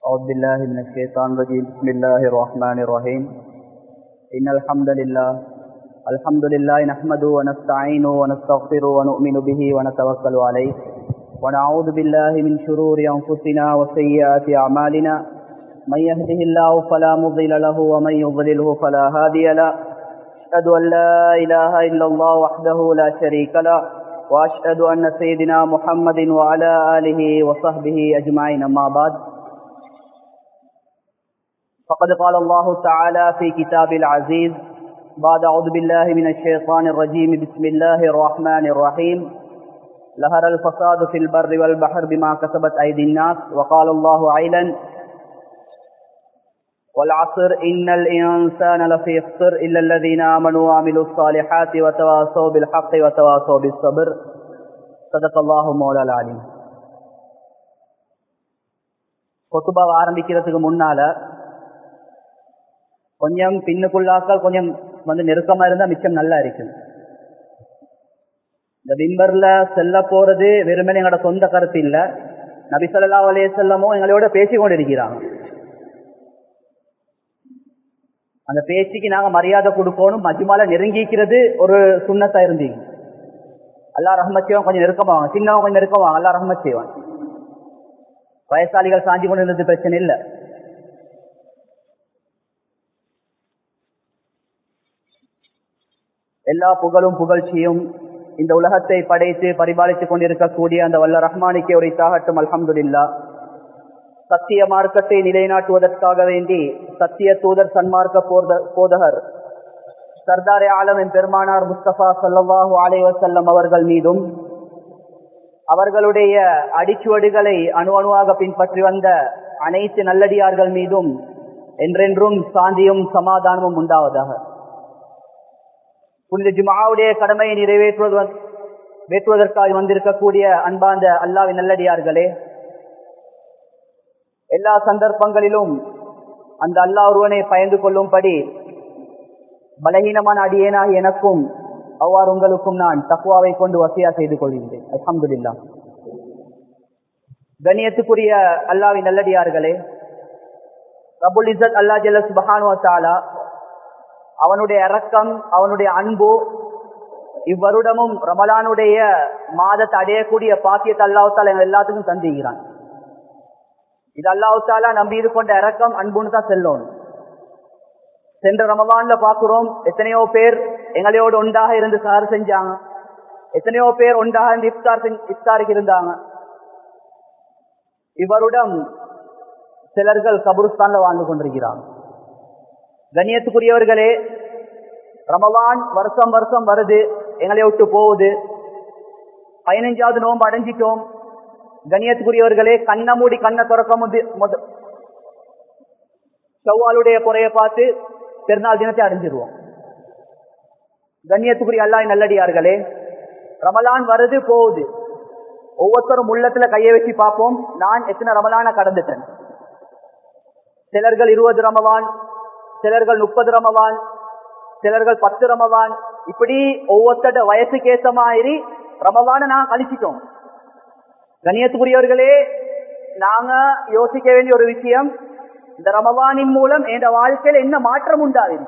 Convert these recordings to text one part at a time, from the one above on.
أعوذ بالله من الشيطان الرجيم بسم الله الرحمن الرحيم إن الحمد لله الحمد لله نحمده ونستعينه ونستغفره ونؤمن به ونتوكل عليه ونعوذ بالله من شرور أنفسنا وسيئات أعمالنا من يهده الله فلا مضل له ومن يضلله فلا هادي له أشهد أن لا إله إلا الله وحده لا شريك له وأشهد أن سيدنا محمد وعلى آله وصحبه أجمعين أما بعد فقد قال الله تعالى في كتاب العزيز بعد أعوذ بالله من الشيطان الرجيم بسم الله الرحمن الرحيم لهر الفساد في البر والبحر بما كسبت أيدي الناس وقال الله عيلا والعصر إن الإنسان لفي خسر إلا الذين آمنوا وعملوا الصالحات وتواصوا بالحق وتواصوا بالصبر صدق الله مولا العليم கொத்துபாவை ஆரம்பிக்கிறதுக்கு முன்னால கொஞ்சம் பின்னுக்குள்ளாக்கள் கொஞ்சம் வந்து நெருக்கமா இருந்தா மிச்சம் நல்லா இருக்கும் இந்த விம்பர்ல செல்ல போறது வெறுமனே எங்களோட சொந்த கருத்து இல்ல நபிசல்லா அலைய செல்லமோ எங்களோட பேசி கொண்டிருக்கிறாங்க அந்த பேச்சுக்கு நாங்க மரியாதை கொடுக்கணும் மஜ்மால நெருங்கிக்கிறது ஒரு சுண்ணத்தா இருந்தீங்க அல்லா ரஹ்மத் செய்வான் கொஞ்சம் நெருக்கமாவாங்க சின்னவன் கொஞ்சம் நெருக்கமாவாங்க அல்லா ரஹ்மத் செய்வான் வயசாளிகள் சாஞ்சி கொண்டு இருந்தது பிரச்சனை இல்லை எல்லா புகழும் புகழ்ச்சியும் இந்த உலகத்தை படைத்து பரிபாலித்துக் கொண்டிருக்கக்கூடிய அந்த வல்ல ரஹ்மானிக்கே ஒரு தாகட்டும் அல்ஹம்துல்லா சத்திய மார்க்கத்தை நிலைநாட்டுவதற்காக வேண்டி சத்திய தூதர் சன்மார்க்க போதகர் சர்தாரே ஆலம் என் பெருமானார் முஸ்தபா சல்லாஹூ அலைவசல்லம் அவர்கள் மீதும் அவர்களுடைய அடிச்சுவடுகளை அணு அணுவாக பின்பற்றி வந்த அனைத்து நல்லடியார்கள் மீதும் என்றென்றும் சாந்தியும் சமாதானமும் உண்டாவதாக புனித ஜுமாவுடைய கடமையை நிறைவேற்றுவது வேற்றுவதற்காக வந்திருக்கக்கூடிய அன்பாந்த அல்லாவின் நல்லடியார்களே எல்லா சந்தர்ப்பங்களிலும் அந்த அல்லா ஒருவனை பயந்து கொள்ளும்படி பலகீனமான அடியேனாக எனக்கும் அவ்வாறு உங்களுக்கும் நான் தக்குவாவை கொண்டு வசையா செய்து கொள்கின்றேன் அலமதுல்லா கண்ணியத்துக்குரிய அல்லாவின் நல்லடியார்களே ரபுல் இசத் அல்லா ஜல்ல சுபஹானுவ தாலா அவனுடைய இரக்கம் அவனுடைய அன்பு இவ்வருடமும் ரமலானுடைய மாதத்தை அடையக்கூடிய பாக்கியத்தை அல்லாவுத்தால் எங்கள் எல்லாத்துக்கும் தந்துகிறான் இது அல்லாவுத்தாலா நம்பி இது கொண்ட இறக்கம் அன்புன்னு தான் செல்லணும் சென்ற ரமவான்ல பாக்குறோம் எத்தனையோ பேர் எங்களையோடு ஒன்றாக இருந்து சார் செஞ்சாங்க எத்தனையோ பேர் ஒன்றாக இருந்து இஃப்தார் இஃப்தாருக்கு இருந்தாங்க இவருடம் சிலர்கள் கபுருஸ்தான்ல வாழ்ந்து கொண்டிருக்கிறாங்க கண்ணியத்துக்குரியவர்களே ரமவான் வருஷம் வருஷம் வருது எங்களை விட்டு போகுது பதினைஞ்சாவது நோம்பு அடைஞ்சிட்டோம் கண்ணியத்துக்குரியவர்களே கண்ணை மூடி கண்ணை திறக்க செவ்வாலுடைய குறைய பார்த்து பெருநாள் தினத்தை அடைஞ்சிருவோம் கண்ணியத்துக்குரிய அல்லாய் நல்லடியார்களே ரமலான் வருது போகுது ஒவ்வொருத்தரும் உள்ளத்துல கையை வச்சு பார்ப்போம் நான் எத்தனை ரமலான கடந்துட்டேன் சிலர்கள் இருபது ரமவான் சிலர்கள் முப்பது ரமவான் சிலர்கள் பத்து ரமவான் இப்படி ஒவ்வொருத்தட வயசுக்கு ஏற்ற மாதிரி ரமவான நான் கழிச்சிட்டோம் கண்ணியத்துக்குரியவர்களே நாங்க யோசிக்க வேண்டிய ஒரு விஷயம் இந்த ரமவானின் மூலம் என் வாழ்க்கையில என்ன மாற்றம் உண்டாகுது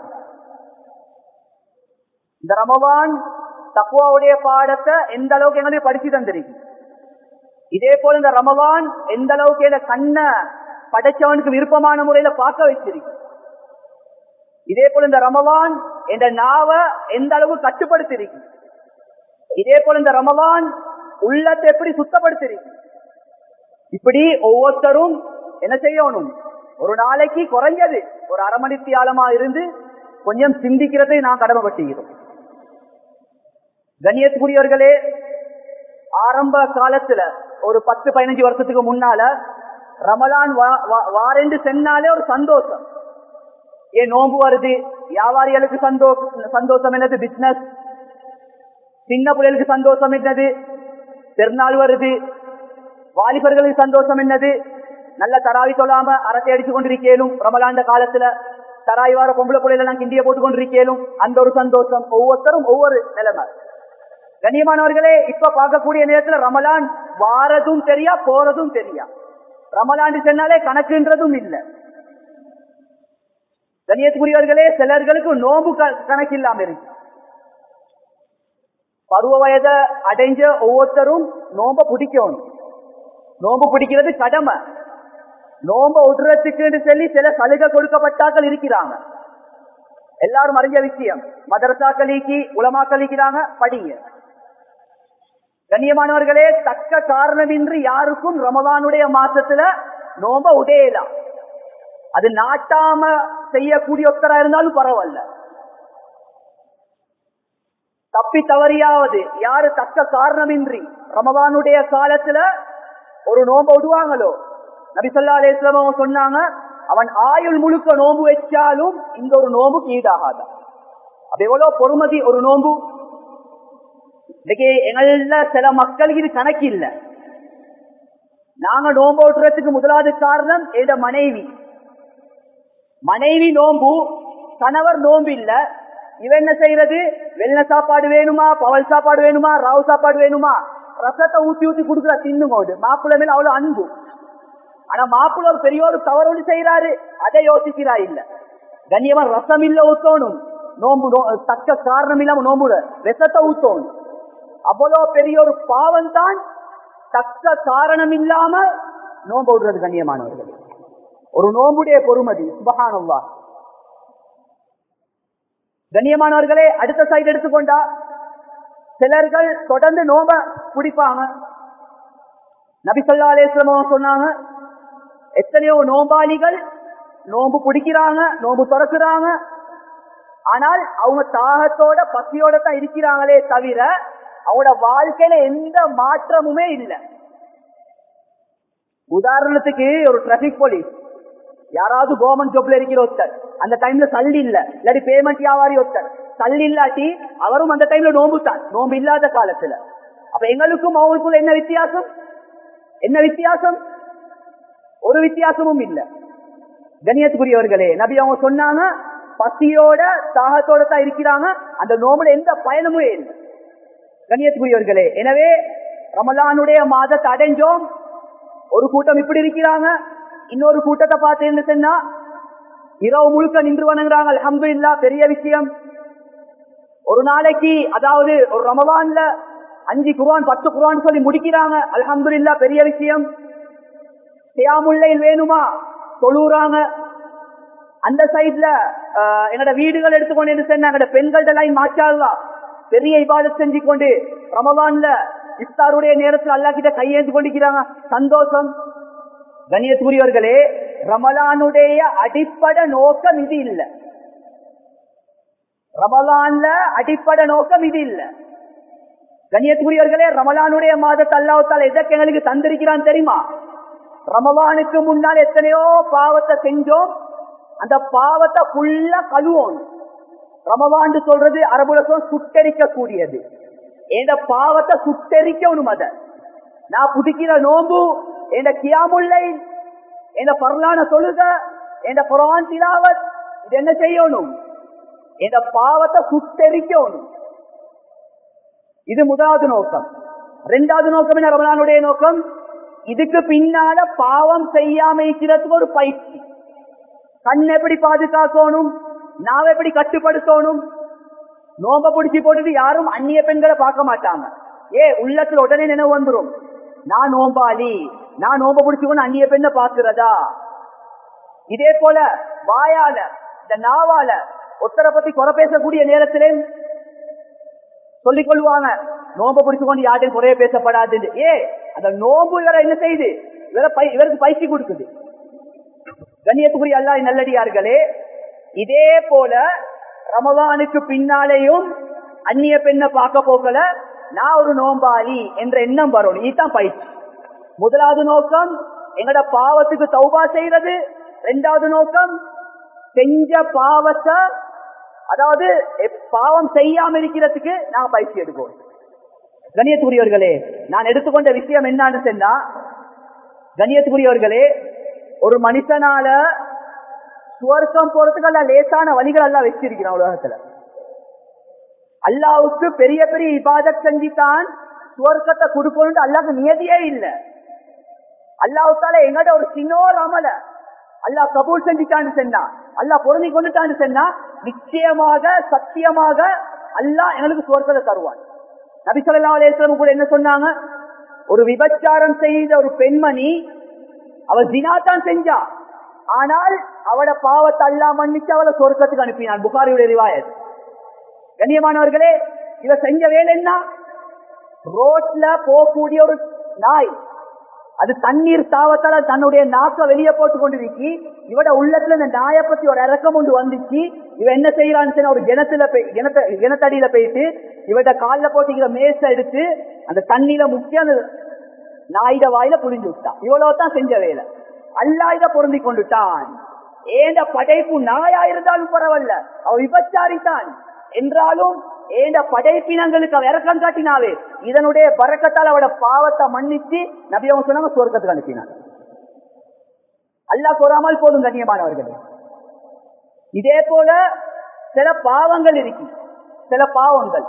இந்த ரமவான் தக்குவாவுடைய பாடத்தை எந்த அளவுக்கு எங்களுக்கு படிச்சு தந்திருக்கு இதே போல இந்த ரமவான் எந்த அளவுக்கு என்ன கண்ணை படைச்சவனுக்கு விருப்பமான முறையில பார்க்க வச்சிருக்கு இதே போல இந்த ரமவான் என்ற நாவ எந்த அளவு கட்டுப்படுத்திருக்கு இதே போல இந்த ரமவான் உள்ளத்தை எப்படி சுத்தப்படுத்திருக்கு இப்படி ஒவ்வொருத்தரும் என்ன செய்யணும் ஒரு நாளைக்கு குறைஞ்சது ஒரு அரை மணி தியாலமா இருந்து கொஞ்சம் சிந்திக்கிறதை நான் கடமைப்பட்டுகிறோம் கண்ணியத்துக்குரியவர்களே ஆரம்ப காலத்துல ஒரு பத்து பதினஞ்சு வருஷத்துக்கு முன்னால ரமலான் வாரெண்டு சென்னாலே ஒரு சந்தோஷம் ஏன் நோம்பு வருது வியாபாரிகளுக்கு சந்தோஷம் சந்தோஷம் என்னது பிசினஸ் சின்ன பிள்ளைகளுக்கு சந்தோஷம் என்னது பெருநாள் வருது வாலிபர்களுக்கு சந்தோஷம் என்னது நல்ல தராவி சொல்லாம அரசை அடிச்சு கொண்டிருக்கேனும் ரமலாண்ட காலத்துல தராய் வார பொம்பளை பிள்ளைல நான் கிண்டிய போட்டு கொண்டிருக்கேனும் அந்த ஒரு சந்தோஷம் ஒவ்வொருத்தரும் ஒவ்வொரு நிலைமை கண்ணியமானவர்களே இப்ப பார்க்கக்கூடிய நேரத்துல ரமலான் வாரதும் தெரியா போறதும் தெரியா ரமலாண்டு சொன்னாலே கணக்குன்றதும் இல்லை கண்ணியத்துக்குரியவர்களே சிலர்களுக்கு நோம்பு கணக்கு இல்லாம இருக்கு பருவ வயத அடைஞ்ச ஒவ்வொருத்தரும் நோம்ப பிடிக்கணும் நோம்பு பிடிக்கிறது கடமை நோம்ப விடுறதுக்கு சொல்லி சில சலுகை கொடுக்கப்பட்டாக்கள் இருக்கிறாங்க எல்லாரும் அறிஞ்ச விஷயம் மதரசா கலிக்கு உலமா கலிக்கிறாங்க படிங்க கண்ணியமானவர்களே தக்க காரணமின்றி யாருக்கும் ரமதானுடைய மாசத்துல நோம்ப உடையலாம் அது நாட்டாம செய்யக்கூடிய ஒத்தரா இருந்தாலும் பரவாயில்ல தப்பி தவறியாவது யாரு தக்க காரணமின்றி ரமதானுடைய காலத்துல ஒரு நோம்ப விடுவாங்களோ நபிசல்லா அலேஸ்லம சொன்னாங்க அவன் ஆயுள் முழுக்க நோம்பு வச்சாலும் இந்த ஒரு நோம்புக்கு ஈடாகாதான் அது எவ்வளவு பொறுமதி ஒரு நோம்பு இன்னைக்கு எங்கள சில மக்களுக்கு இது கணக்கு இல்லை நாங்க நோம்பு ஓட்டுறதுக்கு முதலாவது காரணம் எத மனைவி மனைவி நோம்பு கணவர் நோம்பு இல்ல இவன் என்ன செய்யறது வெள்ள சாப்பாடு வேணுமா பவல் சாப்பாடு வேணுமா ராவு சாப்பாடு வேணுமா ரசத்தை ஊத்தி ஊத்தி கொடுக்குற தின்னுங்கோடு மாப்பிள்ள மேல அவ்வளவு அன்பு ஆனா மாப்பிள்ள ஒரு பெரிய ஒரு தவறு ஒன்று செய்யறாரு அதை யோசிக்கிறா இல்ல கண்ணியமா ரசம் இல்ல ஊத்தணும் நோம்பு தக்க காரணம் இல்லாம நோம்புட விஷத்தை ஊத்தணும் அவ்வளவு பெரிய ஒரு பாவம் தான் தக்க காரணம் இல்லாம நோம்பு விடுறது கண்ணியமானவர்கள் ஒரு நோம்புடைய பொறுமதி சுபகானவா கண்ணியமானவர்களே அடுத்த சைடு எடுத்துக்கொண்டா சிலர்கள் தொடர்ந்து நோம்ப பிடிப்பாங்க நபிசல்லா அலேஸ்வரம் சொன்னாங்க எத்தனையோ நோம்பாளிகள் நோம்பு பிடிக்கிறாங்க நோம்பு திறக்கிறாங்க ஆனால் அவங்க தாகத்தோட பசியோட தான் இருக்கிறாங்களே தவிர அவங்களோட வாழ்க்கையில எந்த மாற்றமுமே இல்லை உதாரணத்துக்கு ஒரு டிராபிக் போலீஸ் யாராவது கவர்மெண்ட் ஜாப்ல இருக்கிற ஒருத்தர் அந்த டைம்ல சல்லி இல்ல இல்லாட்டி பேமெண்ட் வியாபாரி ஒருத்தர் சல்லி இல்லாட்டி அவரும் அந்த டைம்ல நோம்பு தான் நோம்பு இல்லாத காலத்துல அப்ப எங்களுக்கும் அவங்களுக்குள்ள என்ன வித்தியாசம் என்ன வித்தியாசம் ஒரு வித்தியாசமும் இல்ல கண்ணியத்துக்குரியவர்களே நபி அவங்க சொன்னாங்க பசியோட தாகத்தோட தான் இருக்கிறாங்க அந்த நோம்புல எந்த பயணமும் இல்லை கண்ணியத்துக்குரியவர்களே எனவே ரமலானுடைய மாதத்தை அடைஞ்சோம் ஒரு கூட்டம் இப்படி இருக்கிறாங்க இன்னொரு கூட்டத்தை பார்த்து என்ன சொன்னா இரவு முழுக்க நின்று வணங்குறாங்க அலமது இல்லா பெரிய விஷயம் ஒரு நாளைக்கு அதாவது ஒரு ரமவான்ல அஞ்சு குருவான் பத்து குருவான் சொல்லி முடிக்கிறாங்க அலமது இல்லா பெரிய விஷயம் சியாமுல்லையில் வேணுமா தொழுறாங்க அந்த சைட்ல எங்கட வீடுகள் எடுத்துக்கொண்டு சொன்ன எங்கட பெண்கள்ட லைன் மாற்றாலாம் பெரிய இபாதத் செஞ்சு கொண்டு ரமவான்ல இஃப்தாருடைய நேரத்தில் அல்லா கிட்ட கையேந்து கொண்டிருக்கிறாங்க சந்தோஷம் கண்ணியத்துக்குரியவர்களே ரமலானுடைய அடிப்படை நோக்கம் இது இல்ல ரமலான்ல அடிப்படை நோக்கம் இது இல்ல கண்ணியத்துக்குரியவர்களே ரமலானுடைய மாதத்தை அல்லாவத்தால் எதற்கு எங்களுக்கு தந்திருக்கிறான் தெரியுமா ரமலானுக்கு முன்னால் எத்தனையோ பாவத்தை செஞ்சோம் அந்த பாவத்தை ஃபுல்லா கழுவோம் ரமவாண்டு சொல்றது அரபுலகம் சுட்டரிக்க கூடியது எந்த பாவத்தை சுட்டரிக்கணும் அத நான் புதிக்கிற நோம்பு எந்த கியாமுல்லை எந்த பரலான சொல்லுக எந்த குரான் திலாவத் இது என்ன செய்யணும் எந்த பாவத்தை சுட்டரிக்கணும் இது முதலாவது நோக்கம் ரெண்டாவது நோக்கம் என்ன ரமலானுடைய நோக்கம் இதுக்கு பின்னால பாவம் செய்யாம இருக்கிறதுக்கு ஒரு பயிற்சி கண் எப்படி பாதுகாக்கணும் நாவ எப்படி கட்டுப்படுத்தணும் நோம்ப பிடிச்சி போட்டுட்டு யாரும் அந்நிய பெண்களை பார்க்க மாட்டாங்க ஏ உள்ளத்துல உடனே நினைவு வந்துரும் நான் நோம்பாளி நான் நோம்ப பிடிச்சுக்கொண்டு அந்நிய பெண்ணை பாக்குறதா இதே போல வாயால இந்த நாவால ஒத்தரை பத்தி குறை பேசக்கூடிய நேரத்திலே சொல்லிக் கொள்வாங்க நோம்ப பிடிச்சுக்கொண்டு யார்ட்டையும் குறைய பேசப்படாது ஏ அந்த நோம்பு இவரை என்ன செய்யுது இவரை இவருக்கு பயிற்சி கொடுக்குது கண்ணியத்துக்குரிய அல்லா நல்லடியார்களே இதே போல ரமவானுக்கு பின்னாலேயும் அந்நிய பெண்ணை பார்க்க போகல நான் ஒரு நோம்பாளி என்ற எண்ணம் வரணும் இதுதான் பயிற்சி முதலாவது நோக்கம் எங்கட பாவத்துக்கு சௌபா செய்யறது ரெண்டாவது நோக்கம் செஞ்ச பாவத்தை அதாவது பாவம் செய்யாம இருக்கிறதுக்கு நாங்க பயிற்சி எடுப்போம் கண்ணியத்துக்குரியவர்களே நான் எடுத்துக்கொண்ட விஷயம் என்னன்னு சொன்னா கண்ணியத்துக்குரியவர்களே ஒரு மனுஷனால சுவர்க்கம் போறதுக்கு அல்ல லேசான வழிகள் எல்லாம் வச்சிருக்கிறான் உலகத்துல அல்லாவுக்கு பெரிய பெரிய இபாதத் செஞ்சுதான் சுவர்க்கத்தை கொடுக்கணும் அல்லாக்கு நியதியே இல்லை அல்லாஹால எங்கட ஒரு சின்னோர் அமல அல்லாஹ் கபூல் செஞ்சுட்டான்னு சொன்னா அல்லாஹ் பொருந்தி கொண்டுட்டான்னு சொன்னா நிச்சயமாக சத்தியமாக அல்லாஹ் எங்களுக்கு சுவர்க்கத்தை தருவான் நபி சொல்லா அலேஸ்வரம் கூட என்ன சொன்னாங்க ஒரு விபச்சாரம் செய்த ஒரு பெண்மணி அவ ஜினாத்தான் செஞ்சா ஆனால் அவட பாவத்தை அல்லா மன்னிச்சு அவளை சொர்க்கத்துக்கு அனுப்பினான் புகாரியுடைய ரிவாயத் கண்ணியமானவர்களே இவ செஞ்ச வேலை என்ன ரோட்ல போகக்கூடிய ஒரு நாய் அது தண்ணீர் தாவத்தால தன்னுடைய நாக்க வெளியே போட்டு கொண்டு இருக்கி இவட உள்ளத்துல இந்த நாயை பத்தி ஒரு இறக்கம் ஒன்று வந்துச்சு இவ என்ன செய்யறான்னு ஒரு கிணத்துல கிணத்தடியில போயிட்டு இவட காலில் போட்டு மேச எடுத்து அந்த தண்ணியில முக்கிய அந்த நாயிட வாயில புரிஞ்சு விட்டான் இவ்வளவுதான் செஞ்ச வேலை அல்லா இத பொருந்தி கொண்டுட்டான் ஏண்ட படைப்பு நாயா இருந்தாலும் பரவாயில்ல அவ விபச்சாரித்தான் என்றாலும் ஏண்ட படைப்பினங்களுக்கு அவ இறக்கம் காட்டினாவே இதனுடைய பறக்கத்தால் அவட பாவத்தை மன்னிச்சு நபி அவங்க சொன்னாங்க சுவர்க்கத்துக்கு அனுப்பினான் அல்லா சொல்லாமல் போதும் கண்ணியமானவர்களே இதே போல சில பாவங்கள் இருக்கு சில பாவங்கள்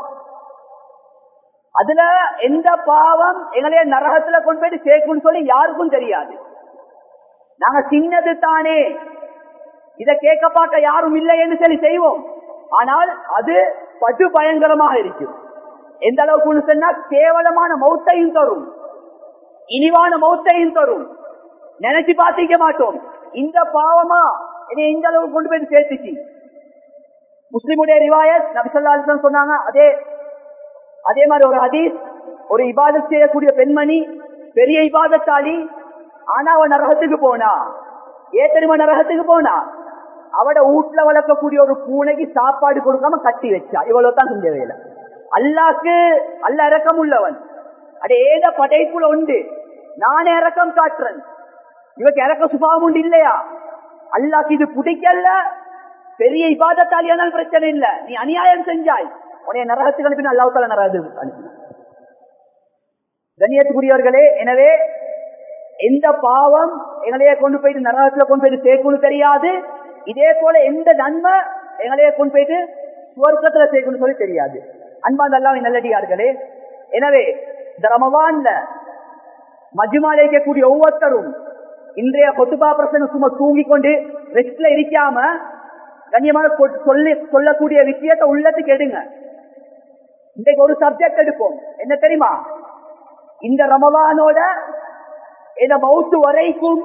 அதுல எந்த பாவம் எங்களைய நரகத்துல கொண்டு போயிட்டு சேர்க்கும்னு சொல்லி யாருக்கும் தெரியாது நாங்க சின்னது தானே இத கேட்க பார்க்க யாரும் இல்லை என்று சொல்லி செய்வோம் ஆனால் அது படு பயங்கரமாக இருக்கும் எந்த அளவுக்கு சொன்னா கேவலமான மௌத்தையும் தரும் இனிவான மௌத்தையும் தரும் நினைச்சு பார்த்திக்க மாட்டோம் இந்த பாவமா என்னை இந்த அளவுக்கு கொண்டு போய் சேர்த்துச்சு முஸ்லிமுடைய ரிவாயத் நபிசல்லா சொன்னாங்க அதே அதே மாதிரி ஒரு ஹதீஸ் ஒரு இபாதத் செய்யக்கூடிய பெண்மணி பெரிய இபாதத்தாளி ஆனா அவன் நரகத்துக்கு போனா ஏ தெரியுமா நரகத்துக்கு போனா அவட வீட்டுல வளர்க்கக்கூடிய ஒரு பூனைக்கு சாப்பாடு கொடுக்காம கட்டி வச்சா இவ்வளவுதான் செஞ்ச வேலை அல்லாக்கு அல்ல இறக்கம் உள்ளவன் அடே ஏத படைப்புல உண்டு நானே இறக்கம் காட்டுறேன் இவக்கு இறக்க சுபாவம் உண்டு இல்லையா அல்லாக்கு இது பிடிக்கல பெரிய இபாதத்தாலியான பிரச்சனை இல்ல நீ அநியாயம் செஞ்சாய் உனைய நரகத்துக்கு அனுப்பின அல்லாவுத்தால நரகத்துக்கு அனுப்பின கண்ணியத்துக்குரியவர்களே எனவே எந்த பாவம் எங்களையே கொண்டு போயிட்டு நரகத்துல கொண்டு போயிட்டு சேர்க்கணும் தெரியாது இதே போல எந்த நன்மை எங்களையே கொண்டு போயிட்டு சுவர்க்கத்துல சேர்க்கணும் சொல்லி தெரியாது அன்பாந்த எல்லாம் நல்லடியார்களே எனவே இந்த ரமவான்ல மஜ்மால இருக்கக்கூடிய ஒவ்வொருத்தரும் இன்றைய கொத்துபா பிரசனை சும்மா தூங்கி கொண்டு ரெஸ்ட்ல இருக்காம கண்ணியமான சொல்லி சொல்லக்கூடிய விஷயத்தை உள்ளத்துக்கு எடுங்க இன்றைக்கு ஒரு சப்ஜெக்ட் எடுப்போம் என்ன தெரியுமா இந்த ரமவானோட இந்த மவுத்து வரைக்கும்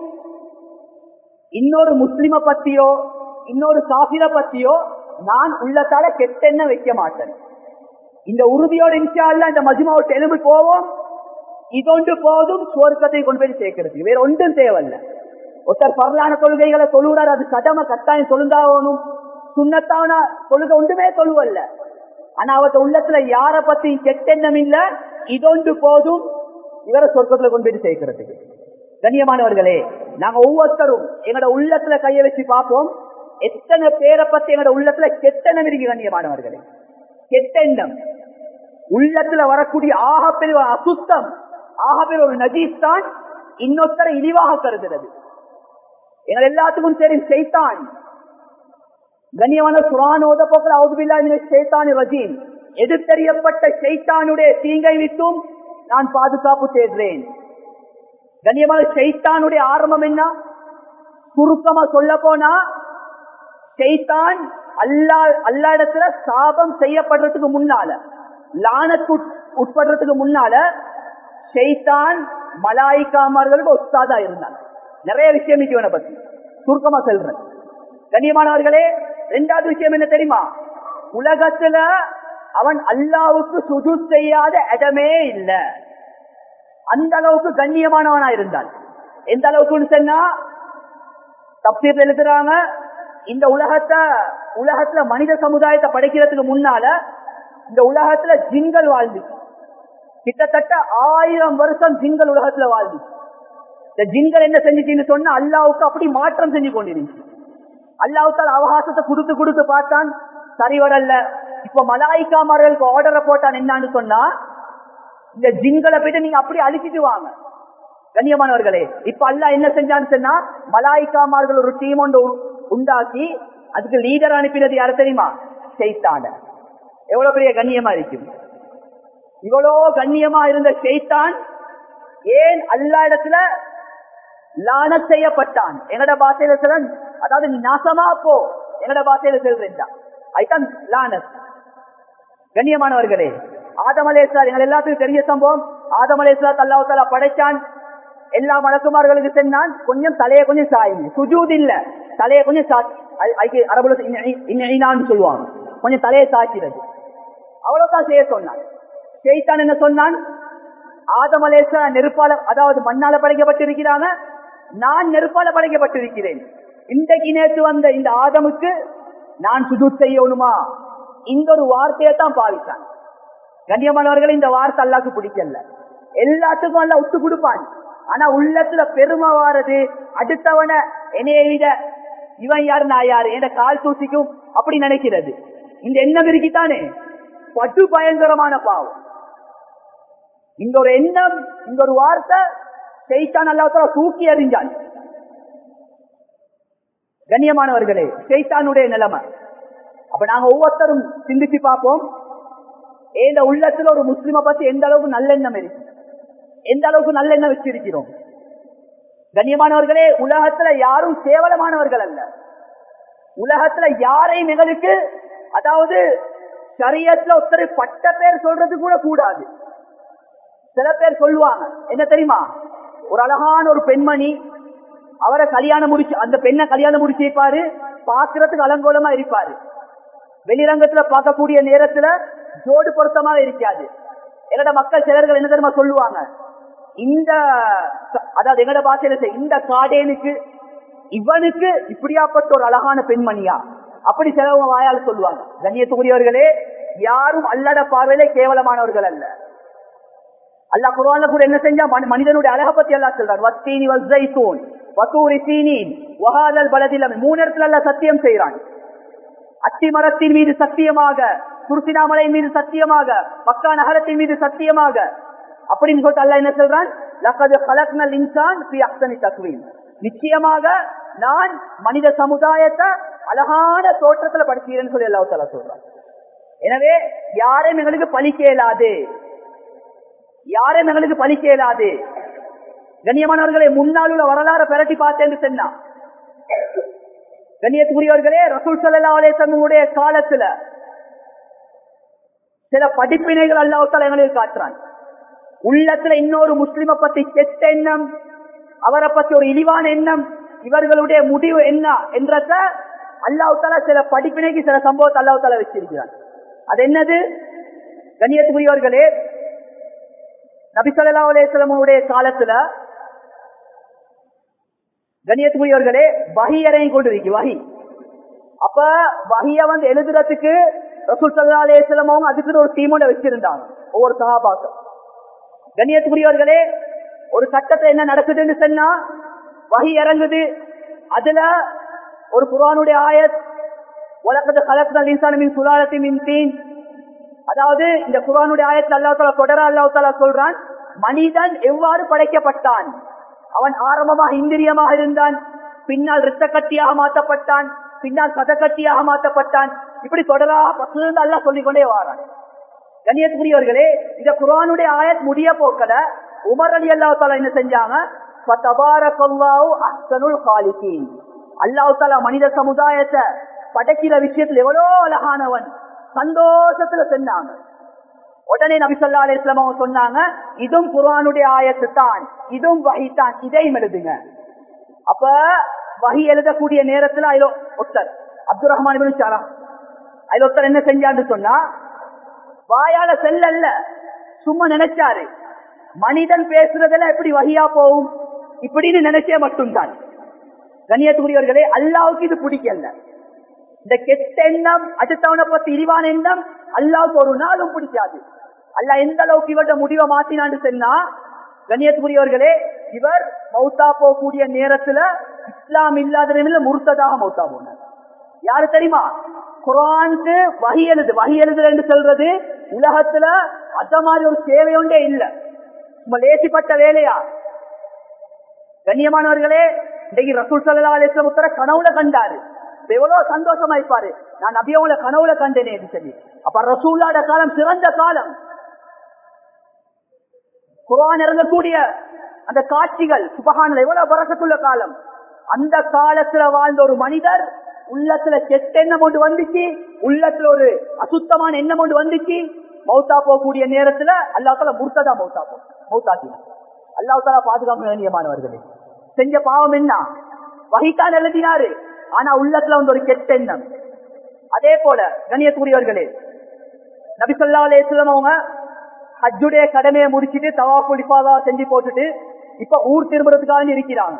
இன்னொரு முஸ்லிம பத்தியோ இன்னொரு காபிர பத்தியோ நான் உள்ளத்தால கெட்டெண்ண வைக்க மாட்டேன் இந்த உறுதியோட இன்ஷால்ல இந்த மஜ்மாவுக்கு எலும்பு போவோம் இதொன்று போதும் சுவர்க்கத்தை கொண்டு போய் சேர்க்கிறது வேற ஒன்றும் தேவையில்ல ஒருத்தர் பரலான கொள்கைகளை தொழுகிறார் அது கடமை கட்டாயம் தொழுந்தாகணும் சுண்ணத்தான தொழுகை ஒன்றுமே தொழுவல்ல ஆனா அவத்த உள்ளத்துல யார பத்தி கெட்டெண்ணம் இல்ல இதொன்று போதும் இவரை சொர்க்கத்துல கொண்டு போய் சேர்க்கிறதுக்கு கண்ணியமானவர்களே நாங்க ஒவ்வொருத்தரும் எங்களோட உள்ளத்துல கைய வச்சு பார்ப்போம் எத்தனை பேரை பத்தி எங்களோட உள்ளத்துல கெட்டெண்ணம் இருக்கு கண்ணியமானவர்களே கெட்டெண்ணம் உள்ளத்துல வரக்கூடிய ஆகப்பெரிய அசுத்தம் ஆகப்பெரிய ஒரு நஜீஸ் தான் இன்னொருத்தரை இழிவாக கருதுகிறது எங்கள் எல்லாத்துக்கும் சரி செய்தான் கண்ணியமான சுரான் ஓத போக்கில் அவுதுபில்லா செய்தான் ரஜீன் எதிர்த்தறியப்பட்ட செய்தானுடைய தீங்கை விட்டும் நான் பாதுகாப்பு தேடுறேன் கண்ணியமான செய்தானுடைய ஆரம்பம் என்ன சுருக்கமா சொல்ல போனா செய்தான் அல்லா அல்லா இடத்துல சாபம் செய்யப்படுறதுக்கு முன்னால லானத்து உட்படுறதுக்கு முன்னால செய்தான் மலாய்க்காமர்களுக்கு ஒஸ்தாதா இருந்தாங்க நிறைய விஷயம் இவனை பத்தி சுருக்கமா சொல்றேன் கண்ணியமானவர்களே ரெண்டாவது விஷயம் என்ன தெரியுமா உலகத்துல அவன் அல்லாவுக்கு சுது செய்யாத இடமே இல்ல அந்த அளவுக்கு கண்ணியமானவனா இருந்தான் எந்த அளவுக்குன்னு சொன்னா தப்சீர் எழுதுறாங்க இந்த உலகத்தை உலகத்துல மனித சமுதாயத்தை படைக்கிறதுக்கு முன்னால இந்த உலகத்துல ஜின்கள் வாழ்ந்து கிட்டத்தட்ட ஆயிரம் வருஷம் ஜின்கள் உலகத்துல வாழ்ந்து இந்த ஜின்கள் என்ன செஞ்சுச்சுன்னு சொன்னா அல்லாவுக்கு அப்படி மாற்றம் செஞ்சு கொண்டிருந்துச்சு அல்லாவுத்தால் அவகாசத்தை கொடுத்து கொடுத்து பார்த்தான் சரி வரல இப்ப மலாய்க்காமர்களுக்கு ஆர்டரை போட்டான் என்னான்னு சொன்னா இந்த ஜின்களை போயிட்டு நீங்க அப்படி அழிச்சிட்டு வாங்க கண்ணியமானவர்களே இப்ப அல்ல என்ன செஞ்சான்னு சொன்னா மலாய்க்காமார்கள் ஒரு டீம் ஒன்று உண்டாக்கி அதுக்கு லீடர் அனுப்பினது யாரு தெரியுமா செய்தான எவ்வளவு பெரிய கண்ணியமா இருக்கும் இவ்வளோ கண்ணியமா இருந்த செய்தான் ஏன் அல்லா இடத்துல லான செய்யப்பட்டான் எங்கட பாசையில சொல்றன் அதாவது நீ நாசமா போ எங்கட பாசையில செல்றா ஐதான் லானஸ் கண்ணியமானவர்களே ஆதமலேஸ்வரர் எங்கள் எல்லாத்துக்கும் தெரிய சம்பவம் ஆதமலேஸ்வரர் அல்லாஹால படைச்சான் எல்லா மலக்குமார்களுக்கு சென்னான் கொஞ்சம் தலையை கொஞ்சம் சாயுங்க சுஜூத் இல்ல தலையை கொஞ்சம் சாட்சி அரபுல இன்னும் சொல்லுவாங்க கொஞ்சம் தலையை சாய்க்கிறது அவ்வளவுதான் செய்ய சொன்னான் செய்தான் என்ன சொன்னான் ஆதமலேச நெருப்பால அதாவது மண்ணால படைக்கப்பட்டிருக்கிறாங்க நான் நெருப்பால படைக்கப்பட்டிருக்கிறேன் இன்றைக்கு நேற்று வந்த இந்த ஆதமுக்கு நான் சுஜூத் செய்யணுமா இந்த ஒரு வார்த்தையை தான் பாவித்தான் கண்ணியமானவர்கள் இந்த வார்த்தை அல்லாக்கு பிடிக்கல எல்லாத்துக்கும் அல்ல ஒத்து கொடுப்பான் ஆனா உள்ளத்துல பெருமை வாரது அடுத்தவன என்னைய விட இவன் யாரு நான் யாரு என கால் தூசிக்கும் அப்படி நினைக்கிறது இந்த எண்ணம் இருக்கித்தானே பட்டு பயங்கரமான பாவம் இந்த ஒரு எண்ணம் இந்த ஒரு வார்த்தை செய்தான் அல்லாத்தால தூக்கி அறிஞ்சான் கண்ணியமானவர்களே செய்தானுடைய நிலைமை அப்ப நாங்க ஒவ்வொருத்தரும் சிந்திச்சு பார்ப்போம் இந்த உள்ளத்துல ஒரு முஸ்லிம பத்தி எந்த அளவுக்கு நல்லெண்ணம் இருக்கு எந்த அளவுக்கு நல்லெண்ணம் வச்சிருக்கிறோம் கண்ணியமானவர்களே உலகத்துல யாரும் கேவலமானவர்கள் அல்ல உலகத்துல யாரையும் எங்களுக்கு அதாவது சரியத்துல ஒருத்தர் பட்ட பேர் சொல்றது கூட கூடாது சில பேர் சொல்லுவாங்க என்ன தெரியுமா ஒரு அழகான ஒரு பெண்மணி அவரை கல்யாணம் முடிச்சு அந்த பெண்ணை கல்யாணம் முடிச்சு இருப்பாரு பாக்குறதுக்கு அலங்கோலமா இருப்பாரு வெளிரங்கத்துல பார்க்கக்கூடிய நேரத்துல ஜோடு பொருத்தமா இருக்காது என்னோட மக்கள் சிலர்கள் என்ன தெரியுமா சொல்லுவாங்க இந்த அதாவது எங்கட பாசையில இந்த காடேனுக்கு இவனுக்கு இப்படியாப்பட்ட ஒரு அழகான பெண்மணியா அப்படி சிலவங்க வாயால் சொல்லுவாங்க கண்ணியத்துக்குரியவர்களே யாரும் அல்லட பார்வையிலே கேவலமானவர்கள் அல்ல அல்லா குரான்ல கூட என்ன செஞ்சா மனிதனுடைய அழக பத்தி எல்லாம் சொல்றான் வத்தீனி வஸ்ஸைத்தூன் வசூரி சீனின் வஹாதல் பலதிலம் மூணு இடத்துல அல்ல சத்தியம் செய்யறான் அத்தி மரத்தின் மீது சத்தியமாக துருசினாமலை மீது சத்தியமாக மக்கா நகரத்தின் மீது சத்தியமாக அப்படின்னு சொல்லிட்டு அல்ல என்ன சொல்றான் லக்கது கலக்னல் இன்சான் பி அக்சனி தக்வீன் நிச்சயமாக நான் மனித சமுதாயத்தை அழகான தோற்றத்துல படிக்கிறேன்னு சொல்லி அல்லா தலா சொல்றான் எனவே யாரையும் எங்களுக்கு பழிக்க இயலாது யாரையும் எங்களுக்கு பழிக்க இயலாது கண்ணியமானவர்களை முன்னால் உள்ள வரலாறு பெரட்டி பார்த்தேன்னு சொன்னா கண்ணியத்துக்குரியவர்களே ரசூல் சல்லா அலேசனுடைய காலத்துல சில படிப்பினைகள் அல்லாஹால எங்களுக்கு காட்டுறான் உள்ளத்துல இன்னொரு முஸ்லிம பத்தி கெட்ட எண்ணம் அவரை பத்தி ஒரு இழிவான எண்ணம் இவர்களுடைய முடிவு என்ன என்றத அல்லாஹால சில படிப்பினைக்கு சில சம்பவத்தை அல்லாஹால வச்சிருக்கிறான் அது என்னது கண்ணியத்துக்குரியவர்களே நபிசல்லா அலேஸ்லமுடைய காலத்துல கண்ணியத்துக்குரியவர்களே வகி இறங்கி கொண்டிருக்கு வகி அப்ப வகிய வந்து எழுதுறதுக்கு ரசூல் சல்லா அலேஸ்லம் அவங்க அதுக்கு ஒரு டீமோட வச்சிருந்தாங்க ஒவ்வொரு சகாபாக்கம் கண்ணியத்துக்குரியவர்களே ஒரு சட்டத்தை என்ன நடக்குதுன்னு சொன்னா வகி இறங்குது அதுல ஒரு குரானுடைய ஆயத் உலகத்தை கலக்குதல் இன்சானமின் சுலாலத்தின் தீன் அதாவது இந்த குரானுடைய ஆயத்தில் அல்லாஹால தொடர அல்லாஹால சொல்றான் மனிதன் எவ்வாறு படைக்கப்பட்டான் அவன் ஆரம்பமாக இந்திரியமாக இருந்தான் பின்னால் இரத்த கட்டியாக மாற்றப்பட்டான் பின்னால் கதக்கட்டியாக மாற்றப்பட்டான் இப்படி தொடராக பசுந்து அல்லா சொல்லிக்கொண்டே வாரான் கண்ணியத்துக்குரியவர்களே இந்த குரானுடைய ஆயத் முடிய போக்கல உமர் அலி அல்லா என்ன செஞ்சாங்க அல்லாஹு தாலா மனித சமுதாயத்தை படைக்கிற விஷயத்துல எவ்வளோ அழகானவன் சந்தோஷத்துல சொன்னாங்க உடனே நபிசல்லா அலிஸ்லாம் அவங்க சொன்னாங்க இதுவும் குரானுடைய ஆயத்து தான் இதுவும் வகித்தான் இதையும் எழுதுங்க அப்ப வகி எழுதக்கூடிய நேரத்துல அதில் ஒருத்தர் அப்துல் ரஹ்மான் சாரா அதில் ஒருத்தர் என்ன செஞ்சான்னு சொன்னா வாயால செல்லல்ல சும்மா நினைச்சாரு மனிதன் பேசுறதுல எப்படி வகியா போகும் இப்படின்னு நினைச்சே மட்டும்தான் கண்ணியத்துக்குரியவர்களே அல்லாவுக்கு இது பிடிக்கல இந்த கெட்ட எண்ணம் அடுத்தவனை பத்தி இழிவான எண்ணம் அல்லாவுக்கு ஒரு நாளும் பிடிக்காது அல்ல எந்த அளவுக்கு இவருடைய முடிவை மாத்தினான்னு சொன்னா கண்ணியத்துக்குரியவர்களே இவர் மௌத்தா போகக்கூடிய நேரத்துல இஸ்லாம் இல்லாத நிலையில முறுத்ததாக மௌத்தா போனார் யாரு தெரியுமா குரானுக்கு வகி எழுது வகி எழுது என்று சொல்றது உலகத்துல அத மாதிரி ஒரு சேவை ஒன்றே இல்ல நம்ம லேசிப்பட்ட வேலையா கண்ணியமானவர்களே இன்னைக்கு ரசூல் சல்லா அலிஸ்லாம் உத்தர கனவுல கண்டாரு எவ்வளவு சந்தோஷமா இருப்பாரு நான் நபியவங்கள கனவுல கண்டேனே சொல்லி அப்ப ரசூல்லாட காலம் சிறந்த காலம் குரான் இறங்கக்கூடிய அந்த காட்சிகள் சுபகான எவ்வளவு பறக்கத்துள்ள காலம் அந்த காலத்துல வாழ்ந்த ஒரு மனிதர் உள்ளத்துல கெட்ட எண்ணம் ஒன்று வந்துச்சு உள்ளத்துல ஒரு அசுத்தமான எண்ணம் ஒன்று வந்துச்சு மௌத்தா போகக்கூடிய நேரத்துல அல்லா தால முர்த்ததா மௌத்தா போ மௌத்தாக்கி அல்லாஹ் தாலா பாதுகாப்பு வேண்டியமானவர்களே செஞ்ச பாவம் என்ன வகித்தான் எழுதினாரு ஆனா உள்ளத்துல வந்து ஒரு கெட்ட எண்ணம் அதே போல கணியத்துக்குரியவர்களே நபிசல்லா அலேஸ்லம் அவங்க ஹஜ்ஜுடைய கடமையை முடிச்சிட்டு தவாஃபு இஃபாதா செஞ்சு போட்டுட்டு இப்ப ஊர் திரும்புறதுக்காக இருக்கிறாங்க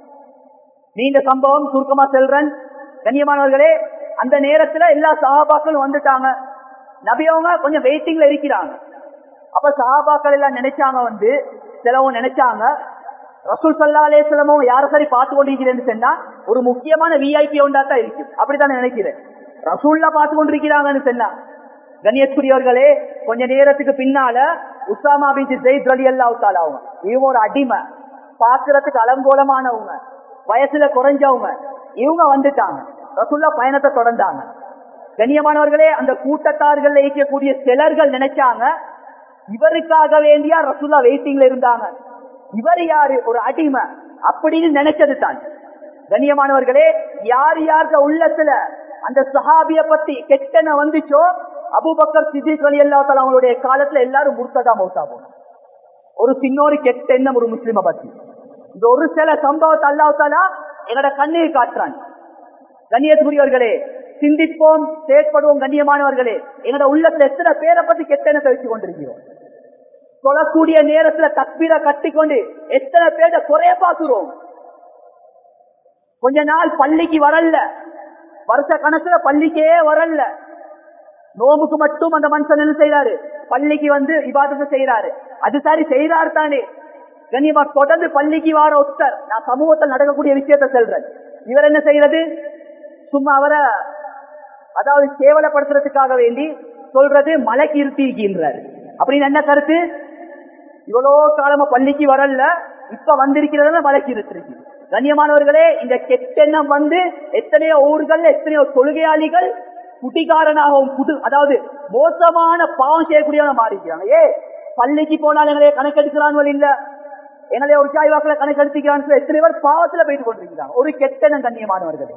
நீண்ட சம்பவம் சுருக்கமா செல்றன் கண்ணியமானவர்களே அந்த நேரத்துல எல்லா சகாபாக்களும் வந்துட்டாங்க நபி அவங்க கொஞ்சம் வெயிட்டிங்ல இருக்கிறாங்க அப்ப சகாபாக்கள் எல்லாம் நினைச்சாங்க வந்து சிலவங்க நினைச்சாங்க ரசூல் சல்லா அலேஸ்லமும் யார சரி பார்த்து கொண்டிருக்கிறேன்னு சொன்னா ஒரு முக்கியமான விஐபி ஒன்றா தான் இருக்கு அப்படித்தான் நினைக்கிறேன் ரசூல்லா பார்த்து கொண்டிருக்கிறாங்கன்னு சொன்னா கண்ணியத்துக்குரியவர்களே கொஞ்ச நேரத்துக்கு பின்னால உசாமா பின் ஜெயித் அலி அல்லா அவங்க இவங்க ஒரு அடிமை பாக்குறதுக்கு அலங்கோலமானவங்க வயசுல குறைஞ்சவங்க இவங்க வந்துட்டாங்க ரசுல்லா பயணத்தை தொடர்ந்தாங்க கண்ணியமானவர்களே அந்த கூட்டத்தார்கள் இயக்கக்கூடிய சிலர்கள் நினைச்சாங்க இவருக்காக வேண்டியா ரசுல்லா வெயிட்டிங்ல இருந்தாங்க இவர் யாரு ஒரு அடிமை அப்படின்னு நினைச்சது தான் கண்ணியமானவர்களே யார் யாருக்க உள்ளத்துல அந்த சஹாபிய பத்தி கெட்டன வந்துச்சோ அபுபக்கர் சித்திக் அலி அல்லா அவங்களுடைய காலத்துல எல்லாரும் முர்த்ததா மௌத்தா போனோம் ஒரு சின்னொரு கெட்ட எண்ணம் ஒரு முஸ்லிம பத்தி இந்த ஒரு சில சம்பவத்தை அல்லாஹாலா எங்கட கண்ணீர் காட்டுறான் கண்ணியத்துக்குரியவர்களே சிந்திப்போம் செயற்படுவோம் கண்ணியமானவர்களே எங்கட உள்ளத்துல எத்தனை பேரை பத்தி கெட்ட எண்ணத்தை வச்சு கொண்டிருக்கிறோம் சொல்லக்கூடிய நேரத்துல தக்பீரை கட்டிக்கொண்டு எத்தனை பேரை குறைய பாக்குறோம் கொஞ்ச நாள் பள்ளிக்கு வரல வருஷ கணக்குல பள்ளிக்கே வரல நோம்புக்கு மட்டும் அந்த மனுஷன் என்ன செய்யறாரு பள்ளிக்கு வந்து விவாதத்தை செய்யறாரு அது சரி செய்யறாரு தானே கண்ணியமா தொடர்ந்து பள்ளிக்கு வார ஒத்தர் நான் சமூகத்தில் நடக்கக்கூடிய விஷயத்த சொல்றேன் இவர் என்ன செய்யறது சும்மா அவரை அதாவது கேவலப்படுத்துறதுக்காக வேண்டி சொல்றது மலைக்கு இருத்திருக்கின்றார் அப்படின்னு என்ன கருத்து இவ்வளோ காலமா பள்ளிக்கு வரல இப்ப வந்திருக்கிறத மலைக்கு இருத்திருக்கு கண்ணியமானவர்களே இந்த கெட்டெண்ணம் வந்து எத்தனையோ ஊர்கள் எத்தனையோ தொழுகையாளிகள் குட்டிகாரனாகவும் குடு அதாவது மோசமான பாவம் செய்யக்கூடியவங்க மாறிக்கிறாங்க ஏ பள்ளிக்கு போனால் எங்களைய கணக்கெடுக்கிறான் இல்ல எங்களை ஒரு சாய்வாக்களை கணக்கெடுத்துக்கிறான் எத்தனை பேர் பாவத்துல போயிட்டு கொண்டிருக்கிறாங்க ஒரு கெட்டெண்ணம் கண்ணியமானவர்களே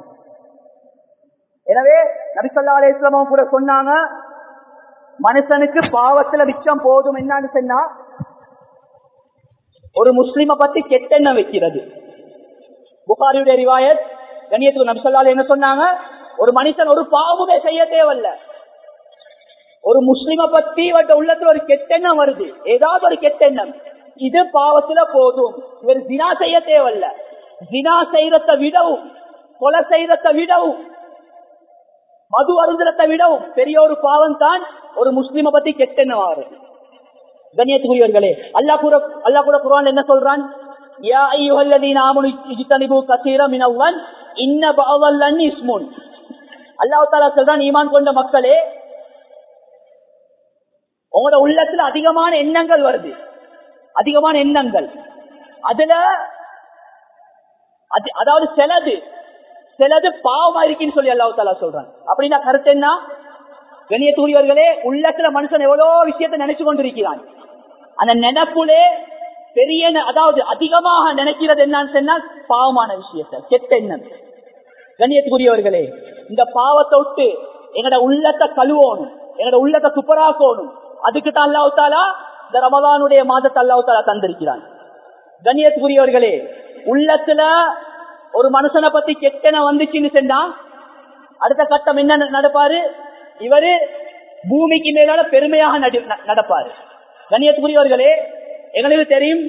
எனவே நபிசல்லா அலிஸ்லாமும் கூட சொன்னாங்க மனுஷனுக்கு பாவத்துல மிச்சம் போதும் என்னன்னு சொன்னா ஒரு முஸ்லிம பத்தி கெட்டெண்ணம் வைக்கிறது புகாரியுடைய ரிவாயத் கண்ணியத்துக்கு நபிசல்லா என்ன சொன்னாங்க ஒரு மனுஷன் ஒரு பாவமே செய்ய தேவையில்ல ஒரு முஸ்லிம பத்தி இவர்கிட்ட உள்ளத்துல ஒரு கெட்டெண்ணம் வருது ஏதாவது ஒரு கெட்டெண்ணம் இது பாவத்துல போதும் இவர் தினா செய்ய தேவையில்ல தினா செய்யறத விடவும் கொலை செய்யறத விடவும் மது அருந்தரத்தை விடவும் பெரிய ஒரு பாவம் தான் ஒரு முஸ்லிம பத்தி கெட்டெண்ணம் ஆகுது கண்ணியத்துக்குரியவர்களே அல்லா கூட அல்லா கூட குரான் என்ன சொல்றான் யா ஐயுஹல்லதீன ஆமனு இஜ்தனிபு கஸீரா மினல் இன்ன பஅவல்லன் இஸ்முன் அல்லாஹ் தாலா சொல்றான் ஈமான் கொண்ட மக்களே உங்களோட உள்ளத்துல அதிகமான எண்ணங்கள் வருது அதிகமான எண்ணங்கள் அதுல அதாவது சிலது சிலது பாவமா இருக்குன்னு சொல்லி அல்லாஹ் தாலா சொல்றான் அப்படின்னா கருத்து என்ன கணியத்தூரியவர்களே உள்ளத்துல மனுஷன் எவ்வளவு விஷயத்தை நினைச்சு கொண்டிருக்கிறான் அந்த நினைப்புலே பெரிய அதாவது அதிகமாக நினைக்கிறது என்னன்னு சொன்னா பாவமான விஷயத்தை கெட்ட எண்ணம் கண்ணியத்துக்குரியவர்களே இந்த பாவத்தை விட்டு எங்கட உள்ளத்தை கழுவோணும் எங்கட உள்ளத்தை துப்பராக்கணும் அதுக்கு தான் அல்லாவுத்தாலா இந்த ரமதானுடைய மாதத்தை அல்லாவுத்தாலா தந்திருக்கிறான் கண்ணியத்துக்குரியவர்களே உள்ளத்துல ஒரு மனுஷனை பத்தி கெட்டன வந்துச்சுன்னு சொன்னா அடுத்த கட்டம் என்ன நடப்பாரு இவரு பூமிக்கு மேலான பெருமையாக நடப்பாரு கண்ணியத்துக்குரியவர்களே எங்களுக்கு தெரியும்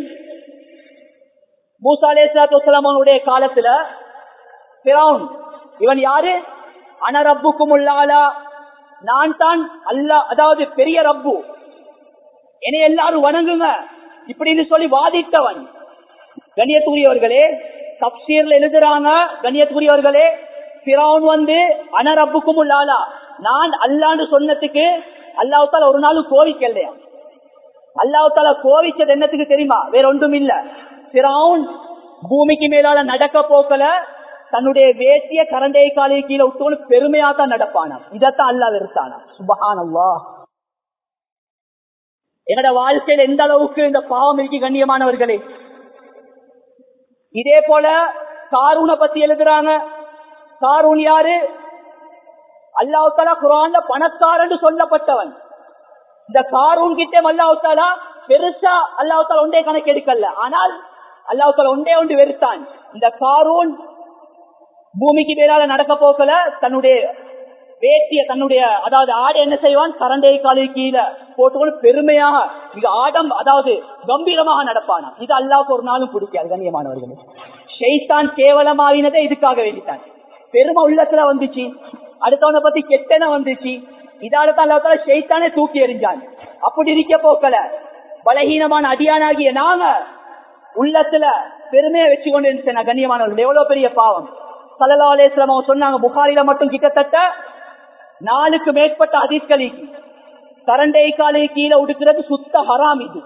மூசாலே சலாத்துடைய காலத்துல பிறவுன் இவன் யாரு அனரப்புக்கும் உள்ளாலா நான் தான் அல்லா அதாவது பெரிய ரப்பு என்னை எல்லாரும் வணங்குங்க இப்படின்னு சொல்லி வாதிட்டவன் கண்ணியத்துக்குரியவர்களே தப்சீர்ல எழுதுறாங்க கண்ணியத்துக்குரியவர்களே பிறவுன் வந்து அனரப்புக்கும் உள்ளாலா நான் அல்லான்னு சொன்னதுக்கு அல்லாஹால ஒரு நாள் கோவிக்கலையா அல்லாஹால கோவிச்சது என்னத்துக்கு தெரியுமா வேற ஒன்றும் இல்ல பிறவுன் பூமிக்கு மேலால நடக்க போக்கல தன்னுடைய வேட்டிய கரண்டை காலை கீழே விட்டு பெருமையா தான் நடப்பானா இதத்தான் அல்லா வெறுத்தானா சுபஹானல்லா எங்கட வாழ்க்கையில எந்த அளவுக்கு இந்த பாவம் இருக்கு கண்ணியமானவர்களே இதே போல காரூனை பத்தி எழுதுறாங்க காரூன் யாரு அல்லாஹாலா குரான்ல பணக்காரன் சொல்லப்பட்டவன் இந்த காரூன் கிட்டே அல்லாஹாலா பெருசா அல்லாஹால ஒன்றே கணக்கு எடுக்கல ஆனால் அல்லாஹால ஒன்றே ஒன்று வெறுத்தான் இந்த காரூன் பூமிக்கு மேலால நடக்க போக்கல தன்னுடைய வேட்டிய தன்னுடைய அதாவது ஆடை என்ன செய்வான் கரண்டை காலை கீழே போட்டுக்கொண்டு பெருமையாக மிக ஆடம் அதாவது கம்பீரமாக நடப்பானா இது அல்லாவுக்கு ஒரு நாளும் பிடிக்காது கண்ணியமானவர்களே ஷெய்தான் கேவலமாகினதே இதுக்காக வேண்டித்தான் பெருமை உள்ளத்துல வந்துச்சு அடுத்தவனை பத்தி கெட்டன வந்துச்சு இதால தான் அல்லாத்தால ஷெய்தானே தூக்கி எறிஞ்சான் அப்படி இருக்க போக்கல பலகீனமான அடியானாகிய நாங்க உள்ளத்துல பெருமையை வச்சு கொண்டு இருந்துச்சு கண்ணியமானவர்கள் எவ்வளவு பெரிய பாவம் சல்லா அலேஸ்லாம் அவங்க சொன்னாங்க புகாரில மட்டும் கிட்டத்தட்ட நாலுக்கு மேற்பட்ட அதிர்கலி கரண்டை காலை கீழே உடுக்கிறது சுத்த ஹராம் இது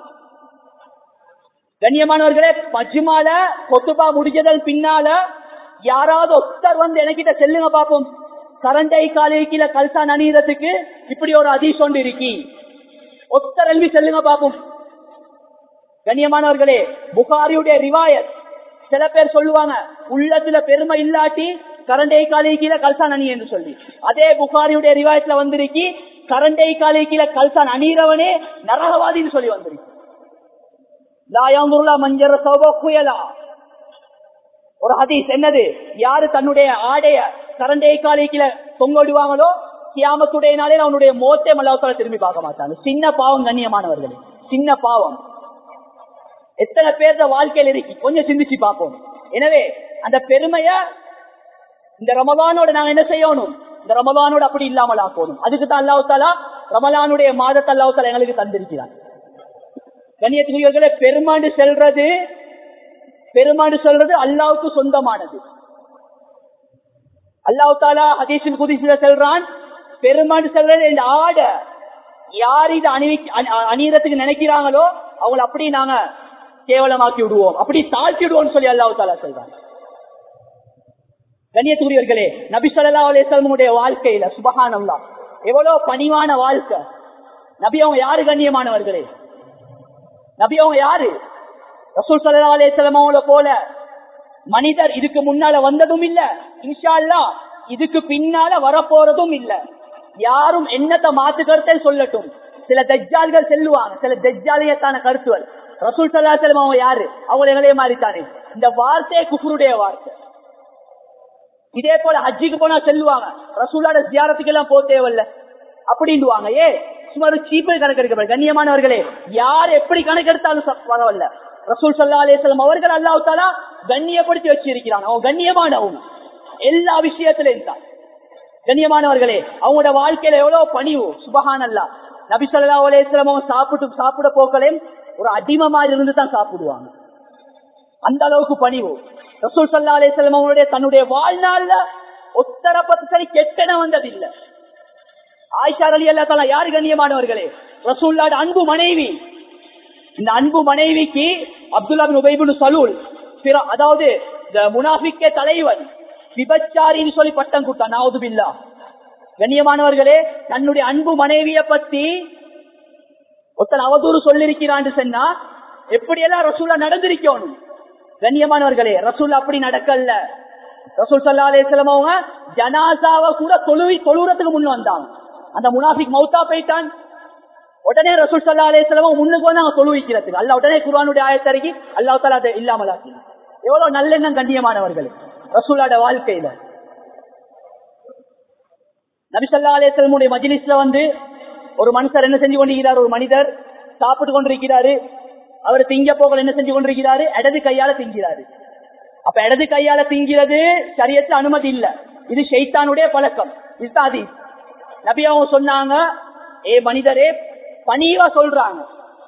கண்ணியமானவர்களே மஜ்மால கொத்துபா முடிஞ்சதன் பின்னால யாராவது ஒத்தர் வந்து எனக்கிட்ட செல்லுங்க பாப்போம் கரண்டை காலை கீழே கல்சா நனீரத்துக்கு இப்படி ஒரு அதிர்ஷ் ஒன்று இருக்கி ஒத்தர் எழுதி செல்லுங்க பாப்போம் கண்ணியமானவர்களே புகாரியுடைய ரிவாயத் சில பேர் சொல்லுவாங்க உள்ளத்துல பெருமை இல்லாட்டி கரண்டை காலை கீழே கல்சான் அணி என்று சொல்லி அதே புகாரியுடைய ரிவாயத்துல வந்திருக்கி கரண்டை காலை கீழே கல்சான் அணிறவனே நரகவாதின்னு சொல்லி வந்திருக்கு லாயாங்குருளா மஞ்சர சௌபா புயலா ஒரு ஹதீஸ் என்னது யாரு தன்னுடைய ஆடைய கரண்டை காலை கீழே தொங்கோடுவாங்களோ கியாமத்துடைய நாளே அவனுடைய மோத்தே மல்லாத்தால திரும்பி பார்க்க மாட்டாங்க சின்ன பாவம் கண்ணியமானவர்களே சின்ன பாவம் எத்தனை பேர் வாழ்க்கையில் இருக்கு கொஞ்சம் சிந்திச்சு பார்ப்போம் எனவே அந்த பெருமைய இந்த ரமதானோட நாங்க என்ன செய்யணும் இந்த ரமதானோட அப்படி இல்லாமல் ஆக்கணும் அதுக்கு தான் அல்லாஹாலா ரமலானுடைய மாதத்தை அல்லாஹால எங்களுக்கு தந்திருக்கிறார் கண்ணியத்தினர்களே பெருமாண்டு செல்றது பெருமாண்டு சொல்றது அல்லாவுக்கு சொந்தமானது அல்லாஹ் தாலா ஹதீஷின் குதிசில செல்றான் பெருமாண்டு செல்றது இந்த ஆட யார் இது அணிவி அணியறதுக்கு நினைக்கிறாங்களோ அவங்களை அப்படி நாங்க கேவலமாக்கி விடுவோம் அப்படி தாழ்த்தி விடுவோம் சொல்லி அல்லாஹ் தாலா சொல்றாங்க கண்ணியத்துரியர்களே நபி சொல்லா அலேசல்முடைய வாழ்க்கையில சுபகானம்லா எவ்வளவு பணிவான வாழ்க்கை நபி அவங்க யாரு கண்ணியமானவர்களே நபி அவங்க யாரு ரசூல் சல்லா அலேசலம் அவங்கள போல மனிதர் இதுக்கு முன்னால வந்ததும் இல்ல இன்ஷா அல்லா இதுக்கு பின்னால வரப்போறதும் இல்ல யாரும் என்னத்தை மாத்து கருத்தை சொல்லட்டும் சில தஜ்ஜால்கள் செல்லுவாங்க சில தஜ்ஜாலியத்தான கருத்துவல் ரசூல் சல்லா செல்லம் அவங்க யாரு அவங்க எங்களே மாறித்தானே இந்த வார்த்தை குஃபருடைய வார்த்தை இதே போல ஹஜ்ஜிக்கு போனா செல்லுவாங்க ரசூலோட ஜியாரத்துக்கு எல்லாம் போக தேவையில்ல அப்படின்டுவாங்க ஏ சும்மா ஒரு சீப்பு கணக்கு எடுக்க கண்ணியமானவர்களே யார் எப்படி கணக்கு எடுத்தாலும் பரவாயில்ல ரசூல் சல்லா அலேஸ்லம் அவர்கள் அல்லாஹாலா கண்ணியப்படுத்தி வச்சிருக்கிறாங்க அவங்க கண்ணியமானவங்க எல்லா விஷயத்திலும் தான் கண்ணியமானவர்களே அவங்களோட வாழ்க்கையில எவ்வளவு பணிவு சுபகான் அல்லா நபி சொல்லா அலேஸ்லம் அவங்க சாப்பிட்டு சாப்பிட போக்கலையும் ஒரு அடிமை மாதிரி இருந்து தான் சாப்பிடுவாங்க அந்த அளவுக்கு பணிவு ரசூல் சல்லா அலேஸ்லம் அவங்களுடைய தன்னுடைய வாழ்நாள்ல ஒத்தர பத்து சரி கெட்டன வந்தது இல்ல ஆயிஷா அலி அல்லா தலா யாரு கண்ணியமானவர்களே ரசூல்லாட அன்பு மனைவி இந்த அன்பு மனைவிக்கு அப்துல்லா உபைபுன் சலூல் அதாவது முனாஃபிக்க தலைவன் விபச்சாரின்னு சொல்லி பட்டம் கொடுத்தான் நாவது பில்லா கண்ணியமானவர்களே தன்னுடைய அன்பு மனைவிய பத்தி ஒருத்தன் அவதூறு சொல்லிருக்கிறான்னு சொன்னா எப்படியெல்லாம் ரசூலா நடந்திருக்கணும் கண்ணியமானவர்களே ரசூல் அப்படி நடக்கல ரசூல் சல்லா அலேஸ்லம் அவங்க ஜனாசாவை கூட தொழுவி தொழுறதுக்கு முன்ன வந்தாங்க அந்த முனாஃபிக் மௌத்தா போயிட்டான் உடனே ரசூல் சல்லா அலேஸ்லம் முன்னுக்கு வந்து அவங்க தொழுவிக்கிறதுக்கு அல்ல உடனே குர்வானுடைய ஆயத்தரைக்கு அல்லா தாலா அதை இல்லாமலாக்கி எவ்வளவு நல்லெண்ணம் கண்ணியமானவர்கள் ரசூலாட வாழ்க்கையில நபிசல்லா அலேஸ்லமுடைய மஜிலிஸ்ல வந்து ஒரு மனுஷர் என்ன செஞ்சு கொண்டிருக்கிறார் ஒரு மனிதர் சாப்பிட்டு கொண்டிருக்கிறாரு அவர் திங்க போகல என்ன செஞ்சு கொண்டிருக்கிறாரு இடது கையால திங்கிறாரு அப்ப இடது கையால திங்கிறது சரியத்துல அனுமதி இல்ல இது ஷெய்தானுடைய பழக்கம் இதுதான் நபி அவங்க சொன்னாங்க ஏ மனிதரே பணிவா சொல்றாங்க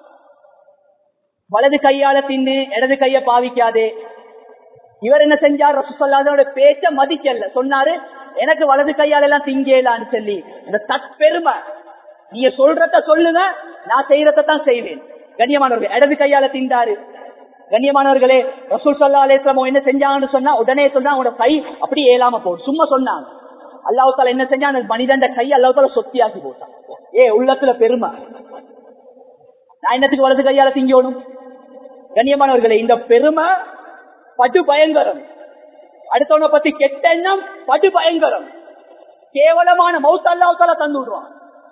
வலது கையால தின்னு இடது கைய பாவிக்காதே இவர் என்ன செஞ்சார் ரசூசல்லாதோட பேச்ச மதிக்கல சொன்னாரு எனக்கு வலது கையால எல்லாம் திங்கலான்னு சொல்லி இந்த தற்பெருமை நீங்க சொல்றத சொல்லுங்க நான் செய்யறத தான் செய்வேன் கண்ணியமானவர்கள் இடது கையால திண்டாரு கண்ணியமானவர்களே ரசூல் சல்லா அலேஸ்லாம் என்ன செஞ்சாங்கன்னு சொன்னா உடனே சொன்னா அவனோட கை அப்படி ஏலாம போடும் சும்மா சொன்னாங்க அல்லாஹால என்ன செஞ்சா அந்த மனிதன் கை அல்லாஹால சொத்தியாக்கி போட்டான் ஏ உள்ளத்துல பெருமை நான் என்னத்துக்கு வலது கையால திங்கணும் கண்ணியமானவர்களே இந்த பெருமை படு பயங்கரம் அடுத்தவனை பத்தி கெட்ட எண்ணம் படு பயங்கரம் கேவலமான மௌத்த அல்லாவுத்தால தந்து விடுவான்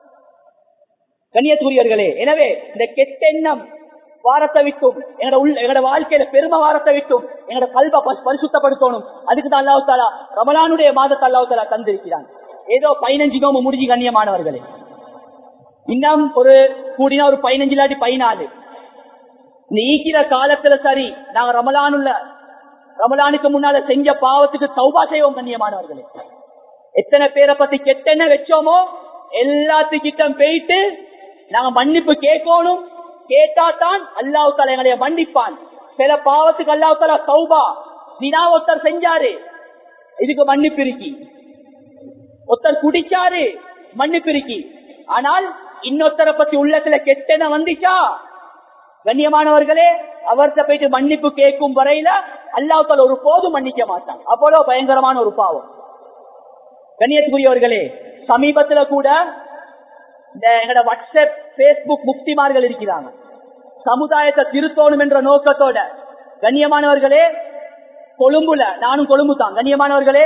கண்ணியத்துரியர்களே எனவே இந்த கெட்ட எண்ணம் வாரத்தை விட்டும் எங்களோட உள்ள எங்களோட வாழ்க்கையில பெருமை வாரத்தை விட்டும் எங்களோட கல்வ பரிசுத்தப்படுத்தணும் அதுக்கு தான் அல்லாஹ் தாலா ரமலானுடைய மாதத்தை அல்லாஹ் தாலா தந்திருக்கிறான் ஏதோ பதினஞ்சு நோம்பு முடிஞ்சு கண்ணியமானவர்களே இன்னும் ஒரு கூடினா ஒரு பதினஞ்சு இல்லாட்டி பதினாலு இந்த ஈக்கிற காலத்துல சரி நாங்க ரமலானுள்ள ரமலானுக்கு முன்னால செஞ்ச பாவத்துக்கு சௌபா செய்வோம் கண்ணியமானவர்களே எத்தனை பேரை பத்தி கெட்டென்ன வச்சோமோ எல்லாத்துக்கிட்டம் போயிட்டு நாங்க மன்னிப்பு கேட்கணும் கேட்டா தான் அல்லாஹு தாலா எங்களைய மன்னிப்பான் சில பாவத்துக்கு அல்லாஹு தாலா சௌபா தினா ஒருத்தர் செஞ்சாரு இதுக்கு மன்னிப்பு இருக்கி ஒருத்தர் குடிச்சாரு மன்னிப்பு இருக்கி ஆனால் இன்னொருத்தரை பத்தி உள்ளத்துல கெட்டென வந்துச்சா கண்ணியமானவர்களே அவர்கிட்ட போயிட்டு மன்னிப்பு கேட்கும் வரையில அல்லாஹால ஒரு போதும் மன்னிக்க மாட்டான் அவ்வளவு பயங்கரமான ஒரு பாவம் கண்ணியத்துக்குரியவர்களே சமீபத்துல கூட இந்த எங்கட வாட்ஸ்அப் பேஸ்புக் முக்திமார்கள் இருக்கிறாங்க சமுதாயத்தை திருத்தோணும் என்ற நோக்கத்தோட கண்ணியமானவர்களே கொழும்புல நானும் கொழும்பு தான் கண்ணியமானவர்களே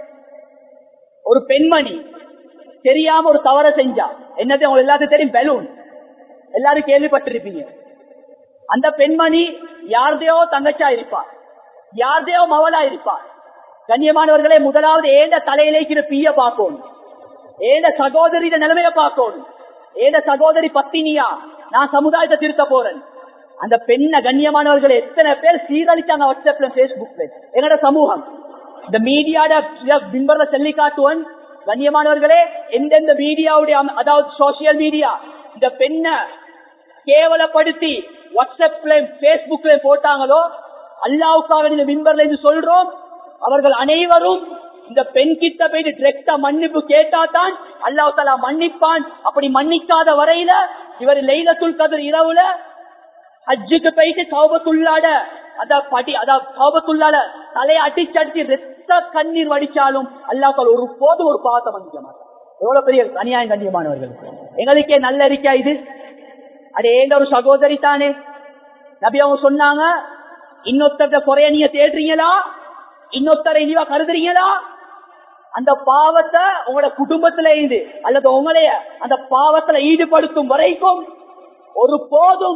ஒரு பெண்மணி தெரியாம ஒரு தவற செஞ்சா என்னது உங்களுக்கு எல்லாத்துக்கும் தெரியும் பெலூன் எல்லாரும் கேள்விப்பட்டிருப்பீங்க அந்த பெண்மணி யார்தையோ தங்கச்சா இருப்பார் யார்தையோ மவளா இருப்பார் கண்ணியமானவர்களே முதலாவது ஏண்ட தலையிலேக்கிற பீய பார்க்கணும் ஏண்ட சகோதரி நிலைமைய பார்க்கணும் ஏண்ட சகோதரி பத்தினியா நான் சமுதாயத்தை திருத்த போறேன் அந்த பெண்ண கண்ணியமானவர்கள் எத்தனை பேர் சீரழிச்சாங்க வாட்ஸ்அப்ல பேஸ்புக்ல எங்கட சமூகம் இந்த மீடியாட பிம்பர்ல சொல்லி காட்டுவன் கண்ணியமானவர்களே எந்தெந்த மீடியாவுடைய அதாவது சோசியல் மீடியா இந்த பெண்ணை கேவலப்படுத்தி வாட்ஸ்அப்ல பேஸ்புக்ல போட்டாங்களோ அல்லாவுக்காக இந்த மின்பர்ல இருந்து சொல்றோம் அவர்கள் அனைவரும் இந்த பெண் கிட்ட போயிட்டு டிரெக்டா மன்னிப்பு கேட்டா தான் அல்லாஹ் தலா மன்னிப்பான் அப்படி மன்னிக்காத வரையில இவர் லைலத்துல் கதிர் இரவுல ஹஜ்ஜுக்கு போயிட்டு சௌபத்துள்ளாட அத படி அதாவது சௌபத்துள்ளாட தலையை அடிச்சு அடிச்சு ரத்த கண்ணீர் வடிச்சாலும் அல்லாஹ் தாலா ஒரு போது ஒரு பாவத்தை மன்னிக்க மாட்டான் எவ்வளவு பெரிய அநியாயம் கண்ணியமானவர்கள் எங்களுக்கே நல்ல அறிக்கா இது அது ஏண்ட ஒரு சகோதரி தானே நபி அவங்க சொன்னாங்க இன்னொருத்தர குறைய நீங்க தேடுறீங்களா இன்னொருத்தரை நீவா கருதுறீங்களா அந்த பாவத்தை உங்களோட குடும்பத்தில இருந்து அல்லது உங்களைய அந்த பாவத்துல ஈடுபடுத்தும் வரைக்கும் ஒரு போதும்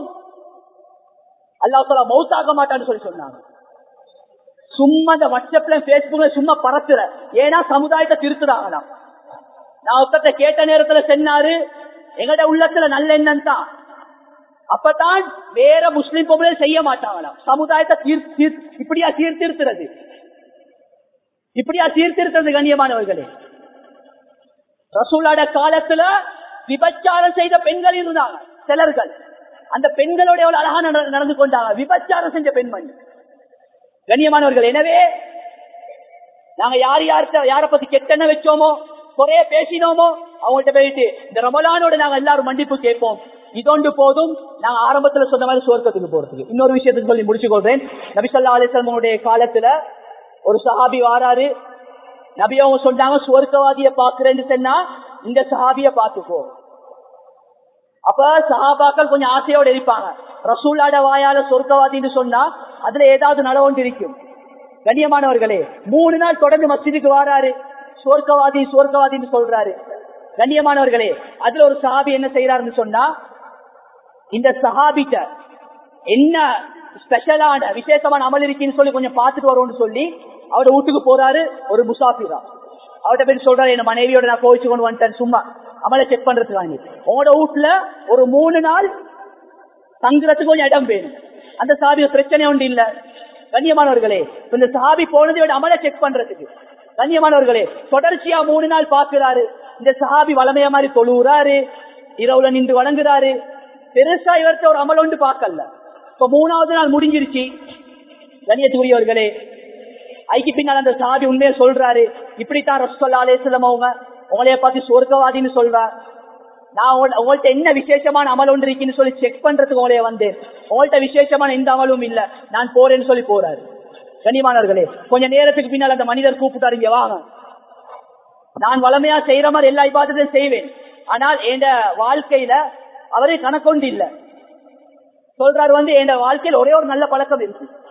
அல்லாஹால மௌத்தாக மாட்டான்னு சொல்லி சொன்னாங்க சும்மா இந்த வாட்ஸ்அப்ல பேஸ்புக்ல சும்மா பறத்துற ஏன்னா சமுதாயத்தை திருத்துறாங்களாம் நான் ஒருத்தட்ட கேட்ட நேரத்துல சொன்னாரு எங்கட உள்ளத்துல நல்ல எண்ணம் தான் அப்பதான் வேற முஸ்லிம் பொம்பளை செய்ய மாட்டாங்களாம் சமுதாயத்தை தீர் தீர் இப்படியா சீர்திருத்துறது இப்படியா சீர்திருத்தது கண்ணியமானவர்களே ரசூலாட காலத்துல விபச்சாரம் செய்த பெண்கள் இருந்தாங்க சிலர்கள் அந்த பெண்களோட எவ்வளவு அழகா நட- நடந்து கொண்டாங்க விபச்சாரம் செஞ்ச பெண்மணி கண்ணியமானவர்கள் எனவே நாங்க யார் யார்கிட்ட யார பத்தி கெட்டென்ன வச்சோமோ குறைய பேசினோமோ அவங்கள்ட்ட போயிட்டு இந்த ரமலானோட நாங்க எல்லாரும் மன்னிப்பு கேட்போம் இதொண்டு போதும் நாங்க ஆரம்பத்துல சொன்ன மாதிரி சுவர்க்கத்துக்கு போறதுக்கு இன்னொரு விஷயத்துக்கு சொல்லி முடிச்சு கொள்றேன் நபிசல்லா அலிசல்மனுடைய காலத்துல ஒரு சஹாபி வாராரு நபி அவங்க சொன்னாங்க சுவர்க்கவாதிய பாக்குறேன்னு சொன்னா இந்த சஹாபிய பாத்துக்கோ அப்ப சஹாபாக்கள் கொஞ்சம் ஆசையோட இருப்பாங்க ரசூலாட வாயால சொர்க்கவாதின்னு சொன்னா அதுல ஏதாவது நடவொன்று இருக்கும் கண்ணியமானவர்களே மூணு நாள் தொடர்ந்து மஸ்ஜிதுக்கு வாராரு சொர்க்கவாதி சொர்க்கவாதின்னு சொல்றாரு கண்ணியமானவர்களே அதுல ஒரு சஹாபி என்ன செய்யறாருன்னு சொன்னா இந்த சஹாபிட்ட என்ன ஸ்பெஷலான விசேஷமான அமல் இருக்குன்னு சொல்லி கொஞ்சம் பார்த்துட்டு வருவோம்னு சொல்லி அவரோட வீட்டுக்கு போறாரு ஒரு முசாஃபிரா அவர்கிட்ட போய் சொல்றாரு என் மனைவியோட நான் கோவிச்சு கொண்டு வந்துட்டேன் சும்மா அமலை செக் பண்றதுக்காண்டி உங்களோட வீட்டுல ஒரு மூணு நாள் தங்குறதுக்கு கொஞ்சம் இடம் வேணும் அந்த சாபி பிரச்சனை ஒன்று இல்ல கண்ணியமானவர்களே இப்ப இந்த சாபி போனதை விட அமலை செக் பண்றதுக்கு கண்ணியமானவர்களே தொடர்ச்சியா மூணு நாள் பாக்குறாரு இந்த சஹாபி வளமைய மாதிரி தொழுறாரு இரவுல நின்று வணங்குறாரு பெருசா இவர்கிட்ட ஒரு அமல் ஒன்று பார்க்கல இப்ப மூணாவது நாள் முடிஞ்சிருச்சு கண்ணியத்துக்குரியவர்களே ஐக்கு பின்னால் அந்த சாபி உண்மையை சொல்றாரு இப்படித்தான் ரசோல்லா அலேஸ்லம் அவங்க உங்களைய பார்த்து சொர்க்கவாதின்னு சொல்றார் நான் உங்கள- உங்கள்ட்ட என்ன விசேஷமான அமல் ஒன்று இருக்குன்னு சொல்லி செக் பண்றதுக்கு உங்களைய வந்தேன் உங்கள்ட்ட விசேஷமான எந்த அமலும் இல்ல நான் போறேன்னு சொல்லி போறாரு கண்ணியமானவர்களே கொஞ்ச நேரத்துக்கு பின்னால் அந்த மனிதர் கூப்பிட்டாரு இங்க வாங்க நான் வளமையா செய்யற மாதிரி எல்லா இபாதத்தையும் செய்வேன் ஆனால் என் வாழ்க்கையில அவரே கணக்கொண்டு இல்ல சொல்றாரு வந்து என் வாழ்க்கையில் ஒரே ஒரு நல்ல பழக்கம் இருக்கு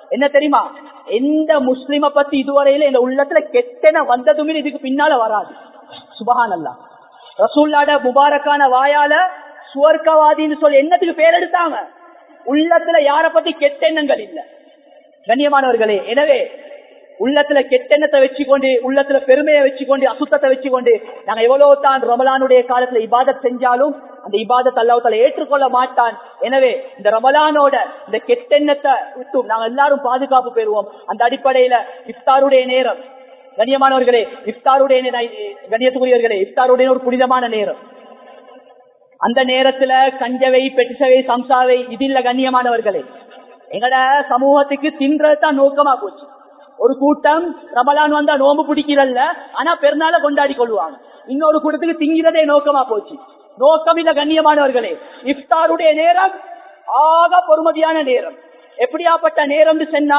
என்ன தெரியுமா எந்த முஸ்லிம பத்தி இதுவரையில இந்த உள்ளத்துல கெட்டன வந்ததுமே இதுக்கு பின்னால வராது சுபஹான் அல்லா ரசூல்லாட முபாரக்கான வாயால சுவர்க்கவாதின்னு சொல்லி என்னத்துக்கு பேர் எடுத்தாங்க உள்ளத்துல யார பத்தி கெட்டெண்ணங்கள் இல்ல கண்ணியமானவர்களே எனவே உள்ளத்துல கெட்டெண்ணத்தை வச்சுக்கொண்டு உள்ளத்துல பெருமையை வச்சுக்கொண்டு அசுத்தத்தை வச்சுக்கொண்டு நாங்க எவ்வளவு தான் ரமலானுடைய காலத்துல இபாதத் செஞ்சாலும் அந்த இபாதத் அல்லாஹால ஏற்றுக்கொள்ள மாட்டான் எனவே இந்த ரமலானோட இந்த கெட்டெண்ணத்தை விட்டு நாங்க எல்லாரும் பாதுகாப்பு பெறுவோம் அந்த அடிப்படையில இஃப்தாருடைய நேரம் கண்ணியமானவர்களே இஃப்தாருடைய நே- கண்ணியத்துக்குரியவர்களே இஃப்தாருடைய ஒரு புனிதமான நேரம் அந்த நேரத்துல கஞ்சவை பெட்சவை சம்சாவை இது இல்ல கண்ணியமானவர்களே எங்கட சமூகத்துக்கு தின்றது தான் நோக்கமா போச்சு ஒரு கூட்டம் ரமலான் வந்தா நோம்பு பிடிக்கிறல்ல ஆனா பெருநாள கொண்டாடி கொள்வாங்க இன்னொரு கூட்டத்துக்கு திங்கிறதே நோக்கமா போச்சு நோக்கம் இல்ல கண்ணியமானவர்களே இஃப்தாருடைய நேரம் ஆக பொறுமதியான நேரம் எப்படியாப்பட்ட நேரம் சொன்னா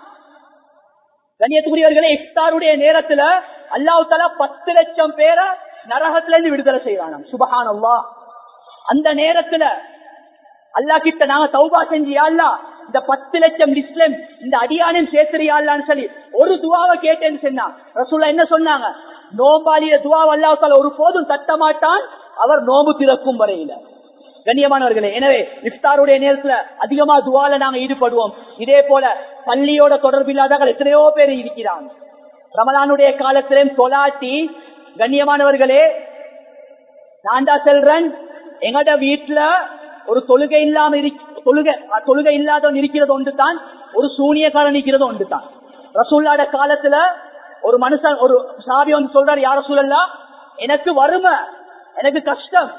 கண்ணியத்துக்குரியவர்களே இஃப்தாருடைய நேரத்துல அல்லாஹ் தலா பத்து லட்சம் பேரை நரகத்துல இருந்து விடுதலை செய்வானாம் சுபஹான் அந்த நேரத்துல அல்லா கிட்ட நாங்க தௌபா செஞ்சியா அல்லா இந்த பத்து லட்சம் இஸ்லாம் இந்த அடியானையும் சேர்த்துறியான்னு சொல்லி ஒரு துவாவை கேட்டேன்னு சொன்னா ரசூல்லா என்ன சொன்னாங்க நோம்பாளிய துவாவை அல்லாஹால ஒரு போதும் தட்ட மாட்டான் அவர் நோம்பு திறக்கும் வரையில கண்ணியமானவர்களே எனவே இஃப்தாருடைய நேரத்துல அதிகமா துவால நாங்க ஈடுபடுவோம் இதே போல பள்ளியோட தொடர்பு இல்லாதவர்கள் எத்தனையோ பேர் இருக்கிறாங்க ரமலானுடைய காலத்திலும் தொலாட்டி கண்ணியமானவர்களே நான் தான் செல்றேன் எங்கட வீட்டுல ஒரு தொழுகை இல்லாம இருக்- தொழுகை அஹ், தொழுகை இல்லாதவன் இருக்கிறது ஒன்று தான் ஒரு சூனியக்காரன் இருக்கிறது ஒன்று தான் ரசூல்லாட காலத்துல ஒரு மனுஷன் ஒரு சாபி வந்து சொல்றாரு யார சூழல்லா எனக்கு வறுமை எனக்கு கஷ்டம்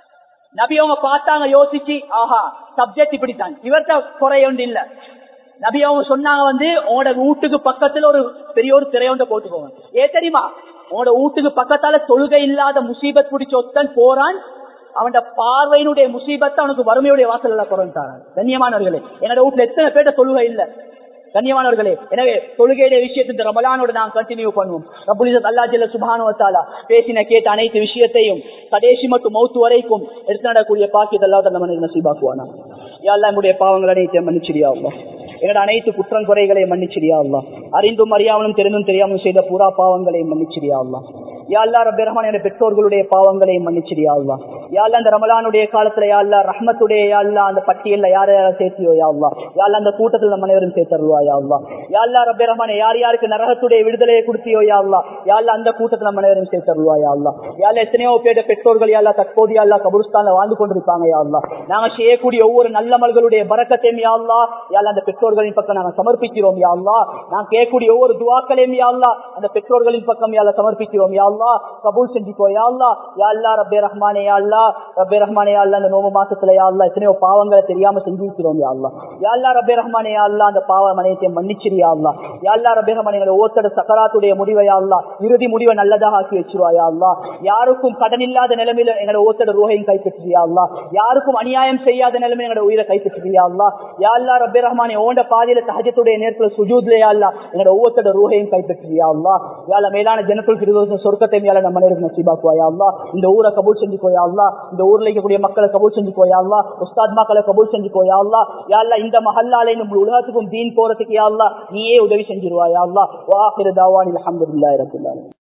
நபி அவங்க பார்த்தாங்க யோசிச்சு ஆஹா சப்ஜெக்ட் இப்படித்தான் இவர்கிட்ட குறை ஒன்று இல்ல நபி அவங்க சொன்னாங்க வந்து உங்களோட வீட்டுக்கு பக்கத்துல ஒரு பெரிய ஒரு திரையொண்ட போட்டுக்கோங்க ஏ தெரியுமா உங்களோட வீட்டுக்கு பக்கத்தால தொழுகை இல்லாத முசீபத் பிடிச்ச ஒத்தன் போறான் அவன் பார்வையினுடைய முசீபத்தை அவனுக்கு வறுமையுடைய வாசல்ல குறைந்தாங்க கண்ணியமானவர்களே என்னோட வீட்டுல எத்தனை பேர்ட்ட தொழுகை இல்ல கண்ணியமானவர்களே எனவே தொழுகையுடைய விஷயத்தை இந்த ரமலானோட நாம் கண்டினியூ பண்ணுவோம் ரபுலிசத் அல்லா ஜல்ல சுபானுவத்தாலா பேசின கேட்ட அனைத்து விஷயத்தையும் கடைசி மற்றும் மௌத்து வரைக்கும் எடுத்து நடக்கூடிய பாக்கியத்தை அல்லாத நம்ம நசீபாக்குவானா யாரெல்லாம் நம்முடைய பாவங்கள் அனைத்தையும் மன்னிச்சிடியா அல்லாஹ். என்னோட அனைத்து குற்றம் குறைகளை மன்னிச்சிடியா அல்லாஹ். அறிந்தும் அறியாமலும் தெரிந்தும் தெரியாமலும் செய்த பூரா பாவங்களை மன்னிச்சிடியா அல்லாஹ். யா அல்லா ரப்பே ரஹ்மான் என்ற பெற்றோர்களுடைய பாவங்களை மன்னிச்சிடியா அல்லா யா அல்லா அந்த ரமலானுடைய காலத்துல யா அல்லா ரஹ்மத்துடைய யா அல்லா அந்த பட்டியல்ல யார யார சேர்த்தியோ யா அல்லா யா அல்லா அந்த கூட்டத்தில் நம்ம அனைவரும் சேர்த்தருவா யா அல்லா யா அல்லா ரப்பே ரஹ்மான் யார் யாருக்கு நரகத்துடைய விடுதலையை கொடுத்தியோ யா அல்லா யா அல்லா அந்த கூட்டத்தில் நம்ம அனைவரும் சேர்த்தருவா யா அல்லா யா அல்லா எத்தனையோ பேர் பெற்றோர்கள் யா அல்லா தற்போது யா அல்லா கபுருஸ்தான்ல வாழ்ந்து கொண்டிருப்பாங்க யா அல்லா நாங்க செய்யக்கூடிய ஒவ்வொரு நல்லமல்களுடைய பறக்கத்தையும் யா அல்லா யா அல்லா அந்த பெற்றோர்களின் பக்கம் நாங்க சமர்ப்பிக்கிறோம் யா அல்லா நான் கேட்கக்கூடிய ஒவ்வொரு துவாக்களையும் யா அல்லா அந்த பெற்றோர்களின் பக்கம் யா அல்லா சமர்ப்பிக்கிறோம் யா அல்லா கபூல் செஞ்சுக்கோ யா அல்லா யா அல்லா ரப்பே ரஹ்மானே யா அல்லா ரப்பே ரஹ்மானே யா அல்லா இந்த நோம்பு மாசத்துல யா அல்லா எத்தனையோ பாவங்களை தெரியாம செஞ்சிருக்கிறோம் யா அல்லா யா அல்லா ரப்பே ரஹ்மானே யா அல்லா அந்த பாவ மனையத்தை மன்னிச்சிரு யா அல்லா யா அல்லா ரப்பே ரஹ்மானே எங்களை ஓத்தட சக்கராத்துடைய முடிவை யா அல்லா இறுதி முடிவை நல்லதாக ஆக்கி வச்சிருவா யா அல்லா யாருக்கும் கடன் இல்லாத நிலைமையில எங்களை ஓத்தட ரூஹையும் கைப்பற்றியா அல்லா யாருக்கும் அநியாயம் செய்யாத நிலைமை எங்களோட உயிரை கைப்பற்றியா அல்லா யா அல்லா ரப்பே ரஹ்மானே ஓண்ட பாதியில சஹஜத்துடைய நேரத்துல சுஜூத்ல யா அல்லா எங்களோட ஒவ்வொருத்தோட ரூஹையும் கைப்பற்றியா அல்லா யால மேலான ஜனத்துல் கிருதோச சொர்க்கத்தை மேல நம்ம நேருக்கு நசீபாக்குவாயா அல்லா இந்த ஊரை கபூல் செஞ்சுக்கோயா அல்லா இந்த ஊர்ல இருக்கக்கூடிய மக்களை கபூல் செஞ்சுக்கோயா அல்லா உஸ்தாத் மக்களை கபூல் செஞ்சுக்கோயா அல்லா யா அல்லா இந்த மஹல்லால இந்த முழு உலகத்துக்கும் தீன் போறதுக்கு யா அல்லா நீயே உதவி செஞ்சிருவாயா அல்லா வாஹிரு தாவான் அல்ஹம்துலில்லாஹி ரப்பில் ஆலமீன்